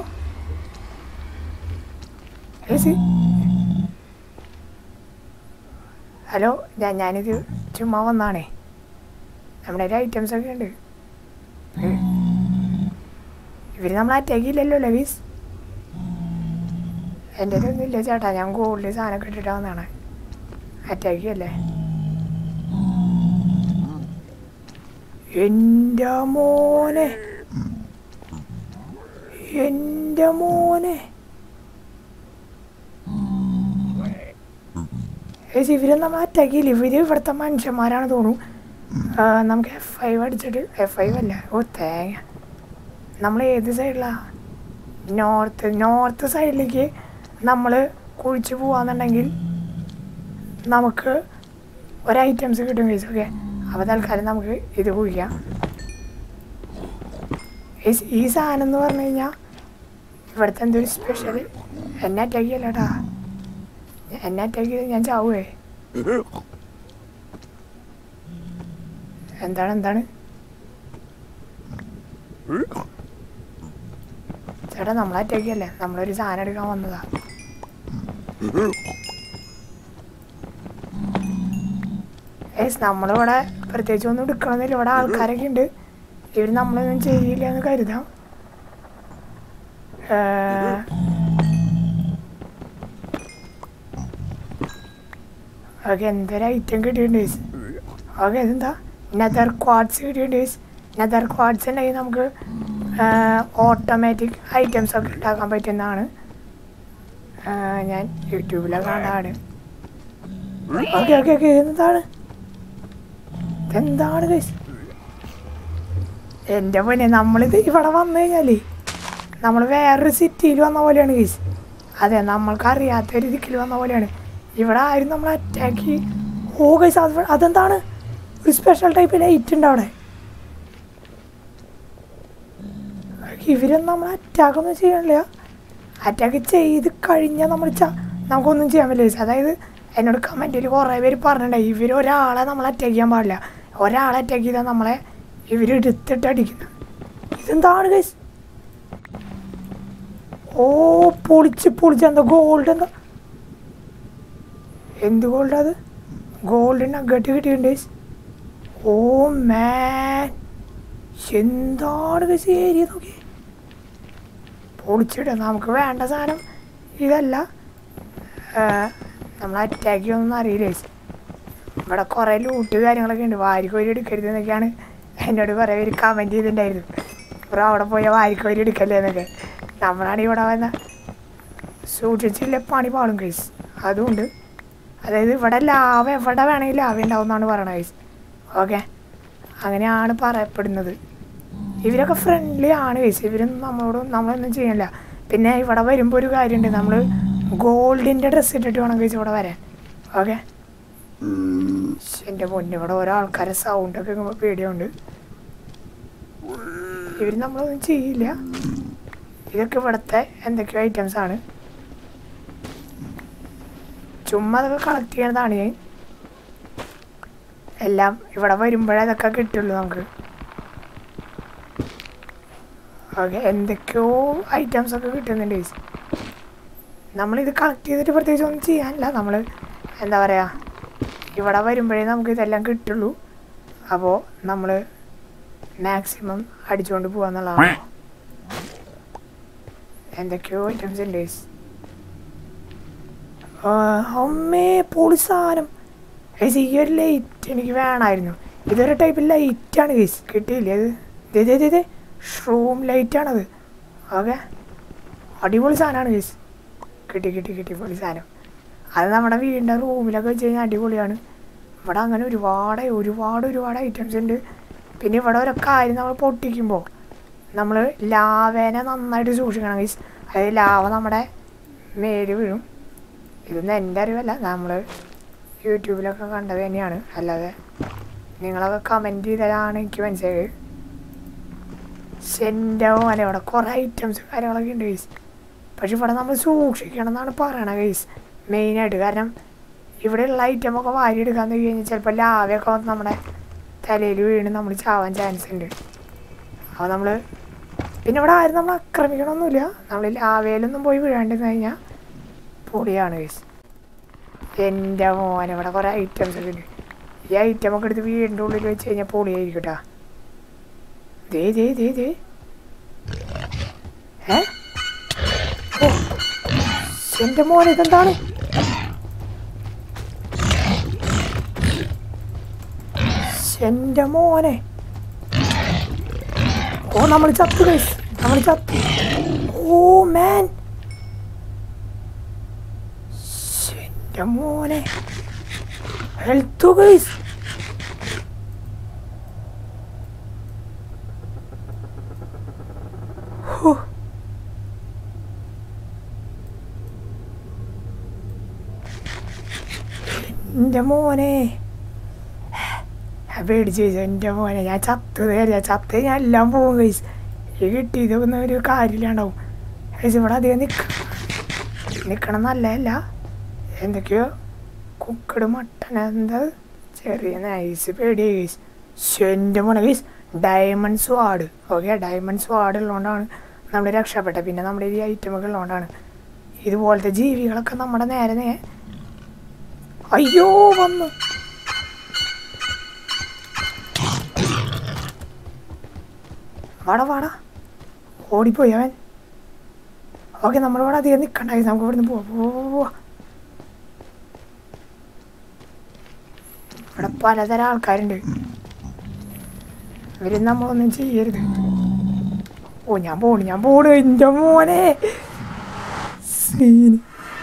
ഗൈസ് ഹലോ ഞാൻ ഞാനിത് ചുമ്മാ വന്നാണേ നമ്മുടെ കയ്യിൽ ഐറ്റംസ് ഒക്കെ ഉണ്ട് ഇവര് നമ്മൾ അറ്റാക്ക് ഇല്ലല്ലോ ലവീസ് എൻ്റെ ഒന്നും ഇല്ല ചേട്ടാ ഞാൻ ഗോൾഡ് സാധനം ഇട്ടിട്ട് വന്നാണ് അറ്റാക്ക് അല്ലേ എൻ്റെ മോനെ എൻ്റെ മോനെ ഏച്ചി ഇവര് നമ്മൾ അറ്റാക്ക് ചെയ്യില്ല ഇവര് ഇവിടുത്തെ മനുഷ്യന്മാരാണ് തോന്നുന്നു ആ, നമുക്ക് എഫ് ഐവ് അടിച്ചിട്ട് എഫ് ഐവ് അല്ല ഓ തേങ്ങ നമ്മൾ ഏത് സൈഡിലാണ് നോർത്ത് നോർത്ത് സൈഡിലേക്ക് നമ്മൾ കുഴിച്ച് പോവാന്നുണ്ടെങ്കിൽ നമുക്ക് ഒരു ഐറ്റംസ് കിട്ടും കേസ് ഓക്കെ അപ്പോൾ തൽക്കാലം നമുക്ക് ഇത് കുഴിക്കാം ഈ- ഈ സാധനം എന്ന് പറഞ്ഞു കഴിഞ്ഞാൽ ഇവിടുത്തെ എന്തൊരു സ്പെഷ്യൽ എന്നെ അറ്റാക്ക് ചെയ്യല്ലേട്ടാ എന്നെ അറ്റാക്ക് ചെയ്ത് ഞാൻ ചാവുവേ എന്താണ് എന്താണ് ചേട്ടാ നമ്മളെ അറ്റാക്ക് അല്ലേ നമ്മളൊരു സാധനം എടുക്കാൻ വന്നതാ ഏസ് നമ്മളിവിടെ പ്രത്യേകിച്ച് ഒന്നും എടുക്കണമെന്നില്ല ഇവിടെ ആൾക്കാരൊക്കെ ഉണ്ട് ഇവർ നമ്മളൊന്നും ചെയ്യില്ല എന്ന് കരുതാം ഏഹ്, ഓക്കെ എന്തൊരു ഐറ്റം കിട്ടിയിട്ടുണ്ട് ഗൈസ് ഓക്കെ ഇതെന്താ നെതർ ക്വാഡ്സ് കിട്ടിയിട്ടുണ്ട് ഗൈസ് നെതർ ക്വാഡ്സ് ഉണ്ടെങ്കിൽ നമുക്ക് ഓട്ടോമാറ്റിക് ഐറ്റംസ് ഒക്കെ ഉണ്ടാക്കാൻ പറ്റുന്നതാണ് ആ, ഞാൻ യൂട്യൂബിലൊക്കെ കണ്ടാണ് ഓക്കെ ഓക്കെ ഓക്കെ എന്താണ് ഇതെന്താണ് ഗൈസ് എൻ്റെ പൊന്നെ നമ്മളിത് ഇവിടെ വന്നു കഴിഞ്ഞാലേ നമ്മൾ വേറൊരു സിറ്റിയിൽ വന്ന പോലെയാണ് ഗൈസ് അതെ നമ്മൾക്ക് അറിയാത്തൊരു ദിക്കിൽ വന്ന പോലെയാണ് ഇവിടെ ആരും നമ്മൾ അറ്റാക്ക് ഓ ഗൈസ് അത് അതെന്താണ് ഒരു സ്പെഷ്യൽ ടൈപ്പ് ലൈറ്റ് ഉണ്ട് അവിടെ ഇവരൊന്നും നമ്മൾ അറ്റാക്കൊന്നും ചെയ്യണില്ല അറ്റാക്ക് ചെയ്ത് കഴിഞ്ഞാൽ നമ്മൾ ച നമുക്കൊന്നും ചെയ്യാൻ പറ്റില്ല guys. അതായത് എന്നോട് കമൻറ്റിൽ കുറേ പേര് പറഞ്ഞിട്ടുണ്ടായി ഇവർ ഒരാളെ നമ്മൾ അറ്റാക്ക് ചെയ്യാൻ പാടില്ല ഒരാളെ അറ്റാക്ക് ചെയ്താൽ നമ്മളെ ഇവർ എടുത്തിട്ട് അടിക്കുന്നത് ഇതെന്താണ് ഗൈസ് ഓ പൊളിച്ച് പൊളിച്ച് എന്താ ഗോൾഡ് എന്താ എന്ത് ഗോൾഡ് അത് ഗോൾഡ് നഗട്ട് കിട്ടിയിട്ടുണ്ട് guys. ഓ മാൻ എന്താണ് ഗൈസ് ഏരിയ നോക്കി പൊളിച്ചിട്ട് നമുക്ക് വേണ്ട സാധനം ഇതല്ല നമ്മൾ അറ്റാക്ക് ചെയ്യുമെന്നൊന്നും അറിയില്ല guys. ഇവിടെ കുറേ ലൂട്ട് കാര്യങ്ങളൊക്കെ ഉണ്ട് വാരിക്കോരി എടുക്കരുത് എന്നൊക്കെയാണ് എന്നോട് കുറേ പേര് കമൻറ്റ് ചെയ്തിട്ടുണ്ടായിരുന്നു ബ്രോ അവിടെ പോയ വാരിക്കോരി എടുക്കല്ലേ എന്നൊക്കെ നമ്മളാണ് ഇവിടെ വന്ന സൂക്ഷിച്ചില്ല പണി പാളും കേസ് അതുകൊണ്ട് അതായത് ഇവിടെ ലാഭ എവിടെ വേണമെങ്കിൽ ലാഭ ഉണ്ടാവും എന്നാണ് പറയണത് കേസ് ഓക്കെ അങ്ങനെയാണ് പറയപ്പെടുന്നത് ഇവരൊക്കെ ഫ്രണ്ട്ലി ആണ് കേസ് ഇവരൊന്നും നമ്മളോട് നമ്മളൊന്നും ചെയ്യണില്ല പിന്നെ ഇവിടെ വരുമ്പോൾ ഒരു കാര്യമുണ്ട് നമ്മൾ ഗോൾഡിൻ്റെ ഡ്രസ്സ് ഇട്ടിട്ട് വേണം കേസ് ഇവിടെ വരാൻ ഓക്കെ എൻ്റെ പൊന്നു ഇവിടെ ഓരോ ആൾക്കാരെ സൗണ്ടൊക്കെ കേൾക്കുമ്പോൾ പേടിയുണ്ട് ഇവർ നമ്മളൊന്നും ചെയ്യില്ല ഇതൊക്കെ ഇവിടുത്തെ എന്തൊക്കെയോ ഐറ്റംസ് ആണ് ചുമ്മാ അതൊക്കെ കളക്ട് ചെയ്യണതാണ് ഞാൻ എല്ലാം ഇവിടെ വരുമ്പോഴേ അതൊക്കെ കിട്ടുള്ളൂ നമുക്ക് ഓക്കെ എന്തൊക്കെയോ ഐറ്റംസ് ഒക്കെ കിട്ടുന്നുണ്ട് guys. നമ്മളിത് കളക്ട് ചെയ്തിട്ട് പ്രത്യേകിച്ച് ഒന്നും ചെയ്യാനില്ല നമ്മൾ എന്താ പറയുക ഇവിടെ വരുമ്പോഴേ നമുക്ക് ഇതെല്ലാം കിട്ടുള്ളൂ അപ്പോൾ നമ്മൾ മാക്സിമം അടിച്ചുകൊണ്ട് പോകാന്നുള്ളതാണ് എന്തൊക്കെയോ ഐറ്റംസ് ഉണ്ട് guys. ആ, അമ്മേ പൊളി സാധനം ഗൈസ് ഈ ഒരു ലൈറ്റ് എനിക്ക് വേണമായിരുന്നു ഇതൊരു ടൈപ്പ് ലൈറ്റാണ് ഗൈസ് കിട്ടിയില്ലേ അത് ദേ ദേ ദേ ദേ ഷ്രൂം ലൈറ്റാണത് ഓക്കെ അടിപൊളി സാധനമാണ് ഗൈസ് കിട്ടി കിട്ടി കിട്ടി പൊളി സാധനം അത് നമ്മുടെ വീടിൻ്റെ റൂമിലൊക്കെ വെച്ച് കഴിഞ്ഞാൽ അടിപൊളിയാണ് ഇവിടെ അങ്ങനെ ഒരുപാട് ഒരുപാട് ഒരുപാട് ഐറ്റംസ് ഉണ്ട് പിന്നെ ഇവിടെ ഓരോ കാര്യം നമ്മൾ പൊട്ടിക്കുമ്പോൾ നമ്മൾ ലാവേനെ നന്നായിട്ട് സൂക്ഷിക്കണം ഗൈസ് അതായത് ലാവ നമ്മുടെ മേല് വീഴും ഇതൊന്നും എൻ്റെ അറിവല്ല നമ്മൾ യൂട്യൂബിലൊക്കെ കണ്ടത് തന്നെയാണ് അല്ലാതെ നിങ്ങളൊക്കെ കമൻറ്റ് ചെയ്തതാണ് എനിക്ക് മനസ്സിലായത് എൻ്റെ പോലെ ഇവിടെ കുറേ ഐറ്റംസ് കാര്യങ്ങളൊക്കെ ഉണ്ട് ഗൈസ് പക്ഷെ ഇവിടെ നമ്മൾ സൂക്ഷിക്കണം എന്നാണ് പറയണത് ഗൈസ് മെയിനായിട്ട് കാരണം ഇവിടെയുള്ള ഐറ്റമൊക്കെ വാരി എടുക്കാന്ന് വെച്ച് കഴിഞ്ഞാൽ ചിലപ്പോൾ ലാവയൊക്കെ വന്ന് നമ്മുടെ തലയിൽ വീണ് നമ്മൾ ചാവാൻ ചാൻസ് ഉണ്ട് അപ്പോൾ നമ്മൾ പിന്നെ ഇവിടെ ആരും നമ്മൾ ആക്രമിക്കണമൊന്നുമില്ല നമ്മൾ ലാവയിലൊന്നും പോയി വീഴാണ്ടിരുന്ന് കഴിഞ്ഞാൽ പൊളിയാണ് ഗൈസ് എൻ്റെ മോനെ ഇവിടെ കുറേ ഐറ്റംസ് ഒക്കെ ഉണ്ട് ഈ ഐറ്റമൊക്കെ എടുത്ത് വീടിൻ്റെ ഉള്ളിൽ വെച്ച് കഴിഞ്ഞാൽ പൊളിയായിരിക്കും കേട്ടോ ദേ ദേ ദേ ദേ ഏ ഓ എൻ്റെ മോനെ ഇതെന്താണ് എൻ്റെ മോനെ ഓ നമ്മൾ ചത്തു ഗൈസ് നമ്മൾ ചത്തു ഓ മാൻ എൻ്റെ മോനെ ഹെൽത്ത് ഗൈസ് ഹോ എൻ്റെ മോനെ ഞാൻ പേടിച്ച് ചോദിച്ചു എൻ്റെ മോനെ ഞാൻ ചത്ത് ഞാൻ ചത്ത് ഞാൻ എല്ലാം പോകും കൈസ് ഈ കിട്ടിയതൊന്നും ഒരു കാര്യമില്ലാണ്ടാവും കൈസ് ഇവിടെ അധികം നിൽക്ക നിൽക്കണം നല്ലതല്ല എന്തൊക്കെയോ കുക്കട് മട്ടൻ എന്താ ചെറിയ നൈസ് പേടിയായി കൈസ് എൻ്റെ മോനെ guys diamond sword okay diamond sword ഉള്ളതുകൊണ്ടാണ് നമ്മൾ രക്ഷപ്പെട്ടത് പിന്നെ നമ്മുടെ ഈ ഐറ്റമൊക്കെ ഉള്ളതുകൊണ്ടാണ് ഇതുപോലത്തെ ജീവികളൊക്കെ നമ്മുടെ നേരെ നേ അയ്യോ വന്നു വാടാ വാടാ ഓടിപ്പോയി അവൻ ഓക്കെ നമ്മളിവിടെ അധികം നിൽക്കണ്ടായി നമുക്ക് ഇവിടുന്ന് പോവാ പോവാ ഇവിടെ പലതരം ആൾക്കാരുണ്ട് ഇവര് നമ്മളൊന്നും ചെയ്യരുത് ഓ ഞാൻ പോണു ഞാൻ പോണു എൻ്റെ മോനെ സീന്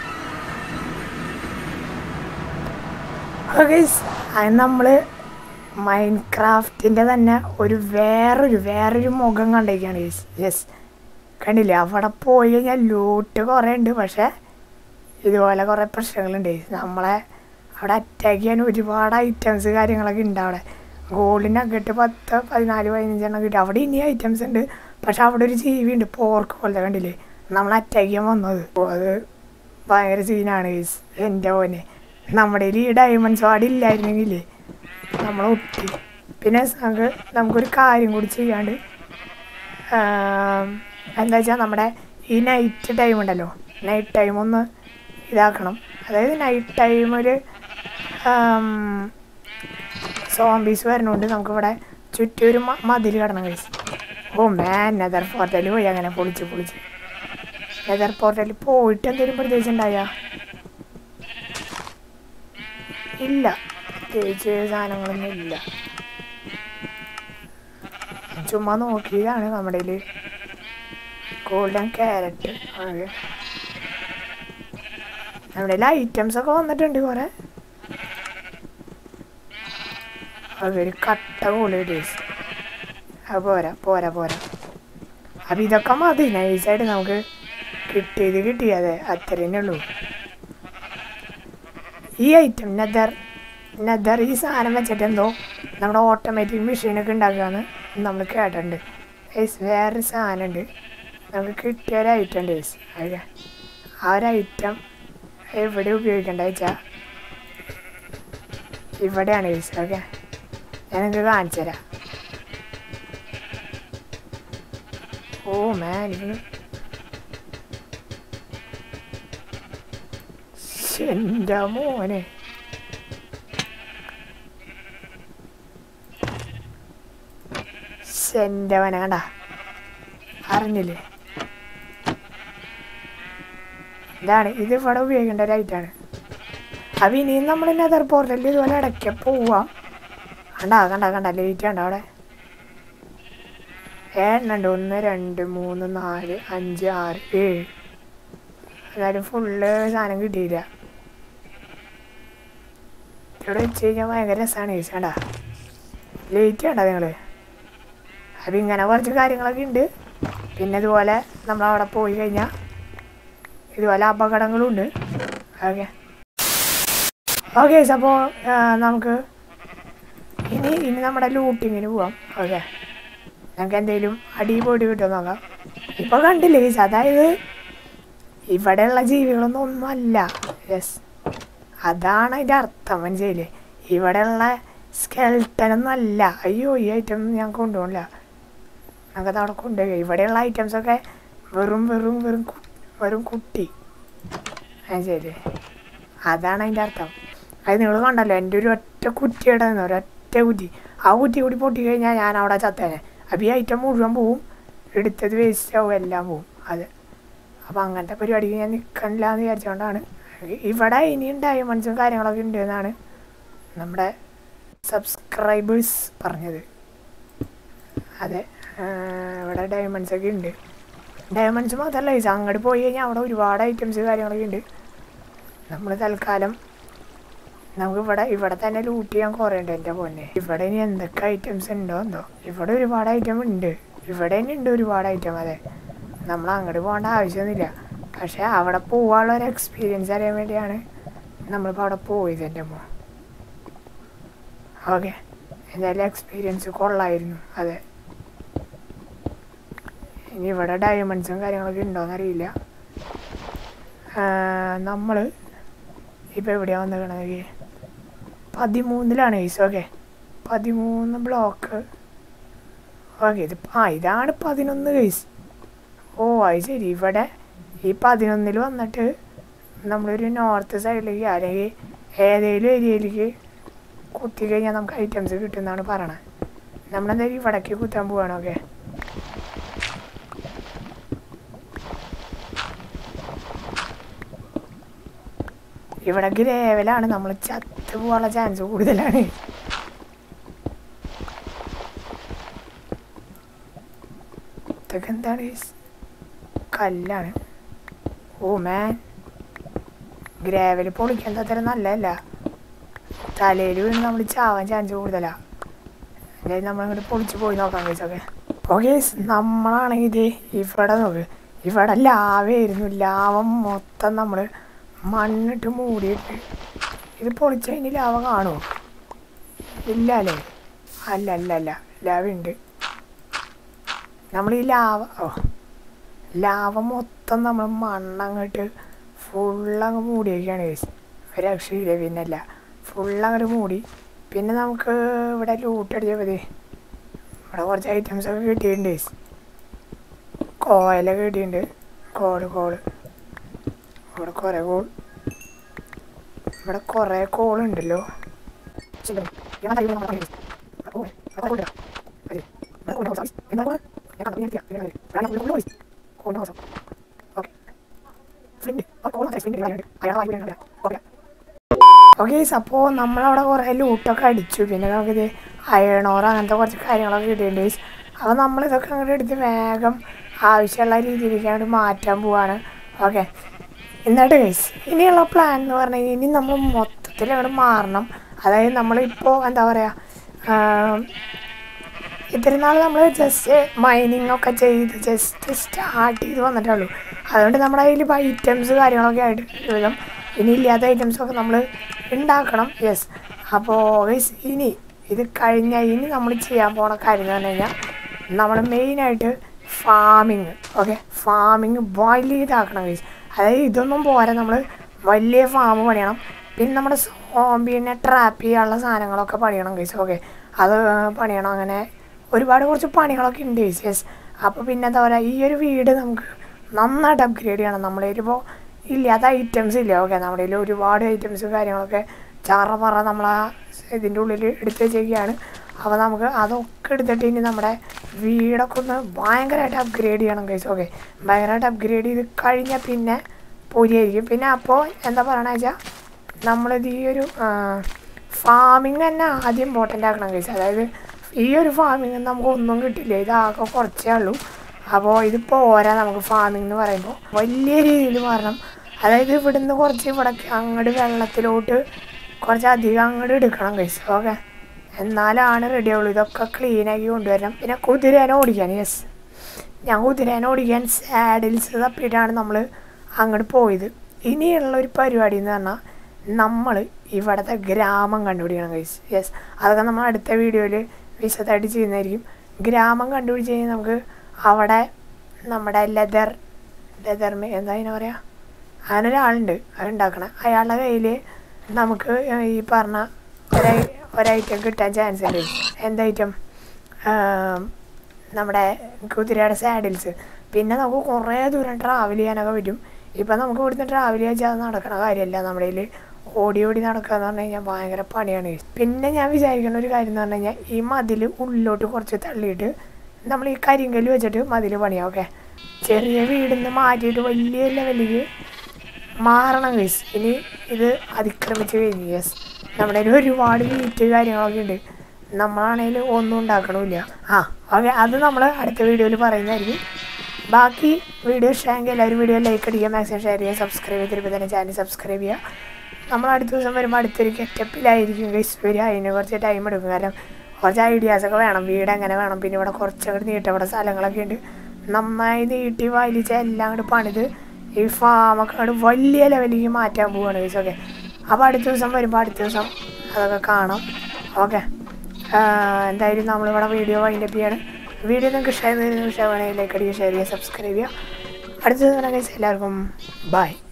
അത് നമ്മൾ മൈൻഡ് ക്രാഫ്റ്റിൻ്റെ തന്നെ ഒരു വേറൊരു വേറൊരു മുഖം കണ്ടേക്കാണ് യെസ് യെസ് കണ്ടില്ലേ അവിടെ പോയി കഴിഞ്ഞാൽ ലൂട്ട് കുറേ ഉണ്ട് പക്ഷേ ഇതുപോലെ കുറേ പ്രശ്നങ്ങളുണ്ട് നമ്മളെ അവിടെ അറ്റാക്ക് ചെയ്യാൻ ഒരുപാട് ഐറ്റംസ് കാര്യങ്ങളൊക്കെ ഉണ്ട് അവിടെ ഗോൾഡിന് അകട്ട് പത്ത് പതിനാല് പതിനഞ്ചെണ്ണം കിട്ടും അവിടെ ഇനി ഐറ്റംസ് ഉണ്ട് പക്ഷെ അവിടെ ഒരു ജീവി ഉണ്ട് പോർക്ക് പോലത്തെ കണ്ടില്ലേ നമ്മൾ അറ്റാക്ക് ചെയ്യാൻ വന്നത് ഓ, അത് ഭയങ്കര സീനാണ് ഗൈസ് എൻ്റെ മോനെ നമ്മുടെ ഈ ഡയമണ്ട് സ്വാഡ് ഇല്ലായിരുന്നെങ്കിലേ നമ്മളെ ഒട്ടി പിന്നെ നമുക്ക് നമുക്കൊരു കാര്യം കൂടി ചെയ്യാണ്ട് ആം, എന്താ വെച്ചാൽ നമ്മുടെ ഈ നൈറ്റ് ടൈം ഉണ്ടല്ലോ നൈറ്റ് ടൈം ഒന്ന് ഇതാക്കണം അതായത് നൈറ്റ് ടൈം ഒരു സോംബീസ് വരുന്നതുകൊണ്ട് നമുക്കിവിടെ ചുറ്റും ഒരു മ- മതിൽ കടണം കഴിച്ച് ഓ മാൻ നെതർ പോർട്ടലിൽ പോയി അങ്ങനെ പൊളിച്ച് പൊളിച്ച് നെതർ പോർട്ടലിൽ പോയിട്ട് എന്തെങ്കിലും പ്രത്യേകിച്ച് ഉണ്ടായാ ഇല്ല പ്രത്യേകിച്ച് സാധനങ്ങളൊന്നും ഇല്ല ചുമ്മാ നോക്കിയതാണ് നമ്മുടെ കയ്യിൽ ഗോൾഡൻ ക്യാരറ്റ് അതെ നമ്മുടെ കയ്യിൽ ഐറ്റംസ് ഒക്കെ വന്നിട്ടുണ്ട് കുറെ അതൊരു കട്ട കൂളി ഡേയ്സ് അത് പോരാ പോരാ പോരാ അപ്പം ഇതൊക്കെ മതി നൈസായിട്ട് നമുക്ക് കിട്ടിയത് കിട്ടിയതെ അത്രേ ഉള്ളൂ ഈ ഐറ്റം നെതർ നെതർ ഈ സാധനം വെച്ചിട്ട് എന്തോ നമ്മുടെ ഓട്ടോമാറ്റിക് മെഷീനൊക്കെ ഉണ്ടാക്കുകയെന്ന് നമ്മൾ കേട്ടിട്ടുണ്ട് ഗൈസ് വേറൊരു സാധനമുണ്ട് നമുക്ക് കിട്ടിയ ഒരു ഐറ്റം ഉണ്ട് ഗൈസ് അത് ആ ഒരു ഐറ്റം എവിടെ ഉപയോഗിക്കേണ്ട വെച്ചാൽ ഇവിടെയാണ് ഗൈസ് ഓക്കെ ഞാൻ നിങ്ങൾക്ക് കാണിച്ചു തരാം ഓ മാൻ ഇതിന് എൻ്റെ മോനെ എൻ്റെ മോനെ കണ്ട അറിഞ്ഞില്ലേ ഇതാണ് ഇത് ഇവിടെ ഉപയോഗിക്കേണ്ട ഒരു ഐറ്റാണ് അപ്പം ഇനിയും നമ്മൾ നെതർ പോർട്ടലിൽ ഇതുപോലെ ഇടയ്ക്ക് പോവാം കണ്ട കണ്ട കണ്ട ലേറ്റ് കണ്ട അവിടെ ഏഴുണ്ട് ഒന്ന് രണ്ട് മൂന്ന് നാല് അഞ്ച് ആറ് ഏഴ് എന്നാലും ഫുള്ള് സാധനം കിട്ടിയില്ല ഇവിടെ വെച്ച് കഴിഞ്ഞാൽ ഭയങ്കര രസമാണ് ഗൈസ് കണ്ടാ ലേറ്റ് കണ്ടാ നിങ്ങൾ അപ്പം ഇങ്ങനെ കുറച്ച് കാര്യങ്ങളൊക്കെ ഉണ്ട് പിന്നെ ഇതുപോലെ നമ്മളവിടെ പോയി കഴിഞ്ഞാൽ ഇതുപോലെ അപകടങ്ങളും ഉണ്ട് ഓക്കെ ഓക്കെ അപ്പോൾ നമുക്ക് ഇനി ഇനി നമ്മുടെ ലൂട്ടിങ്ങിന് പോവാം ഓക്കെ നമുക്ക് എന്തെങ്കിലും അടി പോയിട്ട് കിട്ടുമോ നോക്കാം ഇപ്പോൾ കണ്ടില്ലേ ഗൈസ് അതായത് ഇവിടെയുള്ള ജീവികളൊന്നും ഒന്നുമല്ല യെസ് അതാണ് അതിൻ്റെ അർത്ഥം മനസ്സിലായില്ലേ ഇവിടെയുള്ള സ്കെൽട്ടനൊന്നല്ല അയ്യോ ഈ ഐറ്റം ഞാൻ കൊണ്ടുപോകില്ല നമുക്കത് അവിടെ കൊണ്ടുപോയി ഇവിടെയുള്ള ഐറ്റംസൊക്കെ വെറും വെറും വെറും കു- വെറും കുട്ടി ശരി അതാണ് അതിൻ്റെ അർത്ഥം അത് നിങ്ങൾ കണ്ടല്ലോ എൻ്റെ ഒരു ഒറ്റ കുറ്റി ഇടുന്ന ഒരൊറ്റ കുറ്റി ആ കുറ്റി കൂടി പൊട്ടി കഴിഞ്ഞാൽ ഞാൻ അവിടെ ചത്തേനെ അപ്പോൾ ഈ ഐറ്റം മുഴുവൻ പോവും എടുത്തത് വേസ്റ്റ് ആവും എല്ലാം പോവും അത് അപ്പോൾ അങ്ങനത്തെ പരിപാടിക്ക് ഞാൻ നിൽക്കണില്ല എന്ന് വിചാരിച്ചുകൊണ്ടാണ് ഇവിടെ ഇനിയും ഡയമണ്ട്സും കാര്യങ്ങളൊക്കെ ഉണ്ട് എന്നാണ് നമ്മുടെ സബ്സ്ക്രൈബേഴ്സ് പറഞ്ഞത് അതെ ആ, ഇവിടെ ഡയമണ്ട്സ് ഒക്കെ ഉണ്ട് ഡയമണ്ട്സ് മാത്രമല്ല ഇത് അങ്ങോട്ട് പോയി കഴിഞ്ഞാൽ അവിടെ ഒരുപാട് ഐറ്റംസ് കാര്യങ്ങളൊക്കെ ഉണ്ട് നമ്മൾ തൽക്കാലം നമുക്ക് ഇവിടെ ഇവിടെ തന്നെ ലൂട്ട് ചെയ്യാൻ കുറേ ഉണ്ട് എൻ്റെ പൊന്നെ ഇവിടെ ഇനി എന്തൊക്കെ ഐറ്റംസ് ഉണ്ടോ എന്തോ ഇവിടെ ഒരുപാട് ഐറ്റം ഉണ്ട് ഇവിടെ തന്നെ ഉണ്ട് ഒരുപാട് ഐറ്റം അതെ നമ്മൾ അങ്ങോട്ട് പോകേണ്ട ആവശ്യമൊന്നുമില്ല പക്ഷേ അവിടെ പോകാനുള്ള ഒരു എക്സ്പീരിയൻസ് അറിയാൻ വേണ്ടിയാണ് നമ്മളിപ്പോൾ അവിടെ പോയത് എൻ്റെ അമ്മ ഓക്കെ എന്തായാലും എക്സ്പീരിയൻസ് കൊള്ളായിരുന്നു അതെ ഇനി ഇവിടെ ഡയമണ്ട്സും കാര്യങ്ങളൊക്കെ ഉണ്ടോയെന്നറിയില്ല നമ്മൾ ഇപ്പോൾ എവിടെയാണ് വന്നിരിക്കണത് പതിമൂന്നിലാണ് കേസ് ഓക്കെ പതിമൂന്ന് ബ്ലോക്ക് ഓക്കെ ഇത് ആ ഇതാണ് പതിനൊന്ന് കേസ് ഓ അത് ശരി ഇവിടെ ഈ പതിനൊന്നിൽ വന്നിട്ട് നമ്മളൊരു നോർത്ത് സൈഡിലേക്ക് അല്ലെങ്കിൽ ഏതെങ്കിലും ഏരിയയിലേക്ക് കുത്തി കഴിഞ്ഞാൽ നമുക്ക് ഐറ്റംസ് കിട്ടുമെന്നാണ് പറയണത് നമ്മളെന്തായാലും ഇവിടേക്ക് കുത്താൻ പോവാണ് ഓക്കെ ഇവിടെ ഗ്രേവലാണ് നമ്മൾ ചത്ത് പോകാനുള്ള ചാൻസ് കൂടുതലാണ് ഇതൊക്കെ എന്താണ് ഈ സ് കല്ലാണ് ഓ മാൻ ഗ്രേവൽ പൊളിക്കാൻ അത്ര നല്ലതല്ല തലയിൽ വീണ് നമ്മൾ ചാവാൻ ചാൻസ് കൂടുതലാ എന്തായാലും നമ്മളിങ്ങോട്ട് പൊളിച്ച് പോയി നോക്കാം കേസൊക്കെ ഓക്കെ നമ്മളാണെങ്കിൽ ഇത് ഇവിടെ നോക്ക് ഇവിടെ ലാവയായിരുന്നു ലാവ മൊത്തം നമ്മൾ മണ്ണിട്ട് മൂടിയിട്ട് ഇത് പൊളിച്ച് കഴിഞ്ഞ് ലാവ കാണുമോ ഇല്ല അല്ലേ അല്ല അല്ല അല്ല ലാവ ഉണ്ട് നമ്മൾ ഈ ലാവ ഓ ലാവ മൊത്തം നമ്മൾ മണ്ണങ്ങോട്ട് ഫുള്ളങ്ങ് മൂടിയൊക്കെയാണ് കേസ് ഒരു രക്ഷയില്ല പിന്നല്ല ഫുള്ളങ്ങോട്ട് മൂടി പിന്നെ നമുക്ക് ഇവിടെ ലൂട്ടടിച്ചാൽ മതി ഇവിടെ കുറച്ച് ഐറ്റംസ് ഒക്കെ കിട്ടിയിട്ടുണ്ട് കേസ് കോയിലൊക്കെ കിട്ടിയിട്ടുണ്ട് കോള് കോള് ഇവിടെ കുറേ കോൾ ഇവിടെ കുറേ കോളുണ്ടല്ലോ ഓക്കെ അപ്പോൾ നമ്മളവിടെ കുറേ ലൂട്ടൊക്കെ അടിച്ചു പിന്നെ നമുക്കിത് അയണോർ അങ്ങനത്തെ കുറച്ച് കാര്യങ്ങളൊക്കെ കിട്ടിയിട്ടുണ്ട് അപ്പോൾ നമ്മളിതൊക്കെ അങ്ങോട്ട് എടുത്ത് വേഗം ആവശ്യമുള്ള രീതിയിലേക്ക് അങ്ങോട്ട് മാറ്റാൻ പോവാണ് ഓക്കെ എന്നിട്ട് ഗൈസ് ഇനിയുള്ള പ്ലാൻ എന്ന് പറഞ്ഞു കഴിഞ്ഞാൽ ഇനി നമ്മൾ മൊത്തത്തിൽ അങ്ങോട്ട് മാറണം അതായത് നമ്മളിപ്പോൾ എന്താ പറയുക ഇത്രയും നാൾ നമ്മൾ ജസ്റ്റ് മൈനിങ് ഒക്കെ ചെയ്ത് ജസ്റ്റ് സ്റ്റാർട്ട് ചെയ്ത് വന്നിട്ടുള്ളൂ അതുകൊണ്ട് നമ്മുടെ കയ്യിൽ ഇപ്പോൾ ഐറ്റംസ് കാര്യങ്ങളൊക്കെ ആയിട്ട് വിധം ഇനി ഇല്ലാത്ത ഐറ്റംസൊക്കെ നമ്മൾ ഉണ്ടാക്കണം യെസ് അപ്പോൾ ഗൈസ് ഇനി ഇത് കഴിഞ്ഞാൽ ഇനി നമ്മൾ ചെയ്യാൻ പോണ കാര്യം എന്ന് പറഞ്ഞു കഴിഞ്ഞാൽ നമ്മൾ മെയിനായിട്ട് ഫാമിങ് ഓക്കെ ഫാമിങ് വലിയ ഇതാക്കണം ഗൈസ് അതായത് ഇതൊന്നും പോരാ നമ്മൾ വലിയ ഫാം പണിയണം പിന്നെ നമ്മുടെ സോംബിനെ ട്രാപ്പ് ചെയ്യാനുള്ള സാധനങ്ങളൊക്കെ പണിയണം ഗൈസ് ഓക്കെ അത് പണിയണം അങ്ങനെ ഒരുപാട് കുറച്ച് പണികളൊക്കെ ഉണ്ട് യെസ് അപ്പോൾ പിന്നെ എന്താ പറയുക ഈ ഒരു വീട് നമുക്ക് നന്നായിട്ട് അപ്ഗ്രേഡ് ചെയ്യണം നമ്മുടെ ഇപ്പോൾ ഇല്ലാത്ത ഐറ്റംസ് ഇല്ല ഓക്കെ നമ്മുടെ കയ്യിൽ ഒരുപാട് ഐറ്റംസ് കാര്യങ്ങളൊക്കെ ചാറ പറ നമ്മൾ ആ ഇതിൻ്റെ ഉള്ളിൽ എടുത്ത് വെച്ചേക്കാണ് അപ്പോൾ നമുക്ക് അതൊക്കെ എടുത്തിട്ട് ഇനി നമ്മുടെ വീടൊക്കെ ഒന്ന് ഭയങ്കരമായിട്ട് അപ്ഗ്രേഡ് ചെയ്യണം കൈസ് ഓക്കെ ഭയങ്കരമായിട്ട് അപ്ഗ്രേഡ് ചെയ്ത് കഴിഞ്ഞാൽ പിന്നെ പൊരിയായിരിക്കും പിന്നെ അപ്പോൾ എന്താ പറയണ വെച്ചാൽ നമ്മളിത് ഈ ഒരു ഫാമിങ് തന്നെ ആദ്യം ഇമ്പോർട്ടൻ്റ് ആക്കണം കൈസ് അതായത് ഈ ഒരു ഫാമിങ് നമുക്ക് ഒന്നും കിട്ടില്ല ഇതാകെ കുറച്ചേ ഉള്ളൂ അപ്പോൾ ഇത് പോരാ നമുക്ക് ഫാമിംഗ് എന്ന് പറയുമ്പോൾ വലിയ രീതിയിൽ മാറണം അതായത് ഇവിടുന്ന് കുറച്ച് ഇവിടെ അങ്ങോട്ട് വെള്ളത്തിലോട്ട് കുറച്ചധികം അങ്ങോട്ട് എടുക്കണം കൈസ് ഓക്കെ എന്നാലാണ് റെഡി ആവുള്ളൂ ഇതൊക്കെ ക്ലീനാക്കി കൊണ്ടുവരണം പിന്നെ കുതിരേനെ ഓടിക്കാൻ യെസ് ഞാൻ കുതിരേനെ ഓടിക്കാൻ സാഡിൽസ് തപ്പിയിട്ടാണ് നമ്മൾ അങ്ങോട്ട് പോയത് ഇനിയുള്ള ഒരു പരിപാടി എന്ന് പറഞ്ഞാൽ നമ്മൾ ഇവിടുത്തെ ഗ്രാമം കണ്ടുപിടിക്കണം കൈസ് യെസ് അതൊക്കെ നമ്മൾ അടുത്ത വീഡിയോയിൽ വിശദമായിട്ട് ചെയ്യുന്നതായിരിക്കും ഗ്രാമം കണ്ടുപിടിച്ച് കഴിഞ്ഞാൽ നമുക്ക് അവിടെ നമ്മുടെ ലെതർ ലെതർ എന്താ അതിനെ പറയുക അങ്ങനെ ഒരാളുണ്ട് അത് ഉണ്ടാക്കണം അയാളുടെ കയ്യിൽ നമുക്ക് ഈ പറഞ്ഞ ഒരു ഒരൈറ്റം കിട്ടാൻ ചാൻസ് ഉണ്ട് എന്ത് ഐറ്റം നമ്മുടെ കുതിരയുടെ സാഡിൽസ് പിന്നെ നമുക്ക് കുറേ ദൂരം ട്രാവൽ ചെയ്യാനൊക്കെ പറ്റും ഇപ്പം നമുക്ക് ഇവിടുന്ന് ട്രാവൽ ചെയ്യാൻ അത് നടക്കണ കാര്യമല്ല നമ്മുടെ കയ്യിൽ ഓടി ഓടി നടക്കുക എന്ന് പറഞ്ഞു കഴിഞ്ഞാൽ ഭയങ്കര പണിയാണ് പിന്നെ ഞാൻ വിചാരിക്കുന്ന ഒരു കാര്യം എന്ന് പറഞ്ഞു കഴിഞ്ഞാൽ ഈ മതിൽ ഉള്ളിലോട്ട് കുറച്ച് തള്ളിയിട്ട് നമ്മൾ ഈ കരിങ്കല്ല് വെച്ചിട്ട് മതിൽ പണിയാം ഓക്കെ ചെറിയ വീടിൽ നിന്ന് മാറ്റിയിട്ട് വലിയ ലെവലിൽ മാറണം ഗൈസ് ഇനി ഇത് അതിക്രമിച്ച് കഴിഞ്ഞു യെസ് നമ്മുടെ കയ്യിൽ ഒരുപാട് വീറ്റ് കാര്യങ്ങളൊക്കെ ഉണ്ട് നമ്മളാണെങ്കിൽ ഒന്നും ഉണ്ടാക്കണമില്ല ആ ഓക്കെ അത് നമ്മൾ അടുത്ത വീഡിയോയിൽ പറയുന്നതായിരിക്കും ബാക്കി വീഡിയോ ഇഷ്ടമെങ്കിൽ എല്ലാവരും വീഡിയോ ലൈക്ക് അടിക്കുക മാക്സിമം ഷെയർ ചെയ്യുക സബ്സ്ക്രൈബ് ചെയ്തിട്ട് തന്നെ ചാനൽ സബ്സ്ക്രൈബ് ചെയ്യുക നമ്മൾ അടുത്ത ദിവസം വരുമ്പോൾ അടുത്തൊരു ഗെറ്റപ്പിലായിരിക്കും ഗൈസ് വരിക അതിന് കുറച്ച് ടൈം എടുക്കും കാരണം കുറച്ച് ഐഡിയാസൊക്കെ വേണം വീട് എങ്ങനെ വേണം പിന്നെ ഇവിടെ കുറച്ചങ്ങോട്ട് നീട്ടം ഇവിടെ സ്ഥലങ്ങളൊക്കെ ഉണ്ട് നന്നായി നീട്ടി വലിച്ച എല്ലാം കൂടി പണിത് ഈ ഫാമൊക്കെ അങ്ങോട്ട് വലിയ ലെവലിലേക്ക് മാറ്റാൻ പോവുകയാണ് ഗൈസ് ഓക്കെ അപ്പോൾ അടുത്ത ദിവസം വരുമ്പോൾ അടുത്ത ദിവസം അതൊക്കെ കാണാം ഓക്കെ എന്തായാലും നമ്മളിവിടെ വീഡിയോ വൈൻഡപ്പ് ചെയ്യാണ് വീഡിയോ നിങ്ങൾക്ക് ഇഷ്ടമായിരുന്നു ഇഷ്ടമാണെങ്കിൽ ലൈക്ക് അടിക്കുക ഷെയർ ചെയ്യുക സബ്സ്ക്രൈബ് ചെയ്യുക അടുത്ത ദിവസം ഗൈസ് എല്ലാവർക്കും ബൈ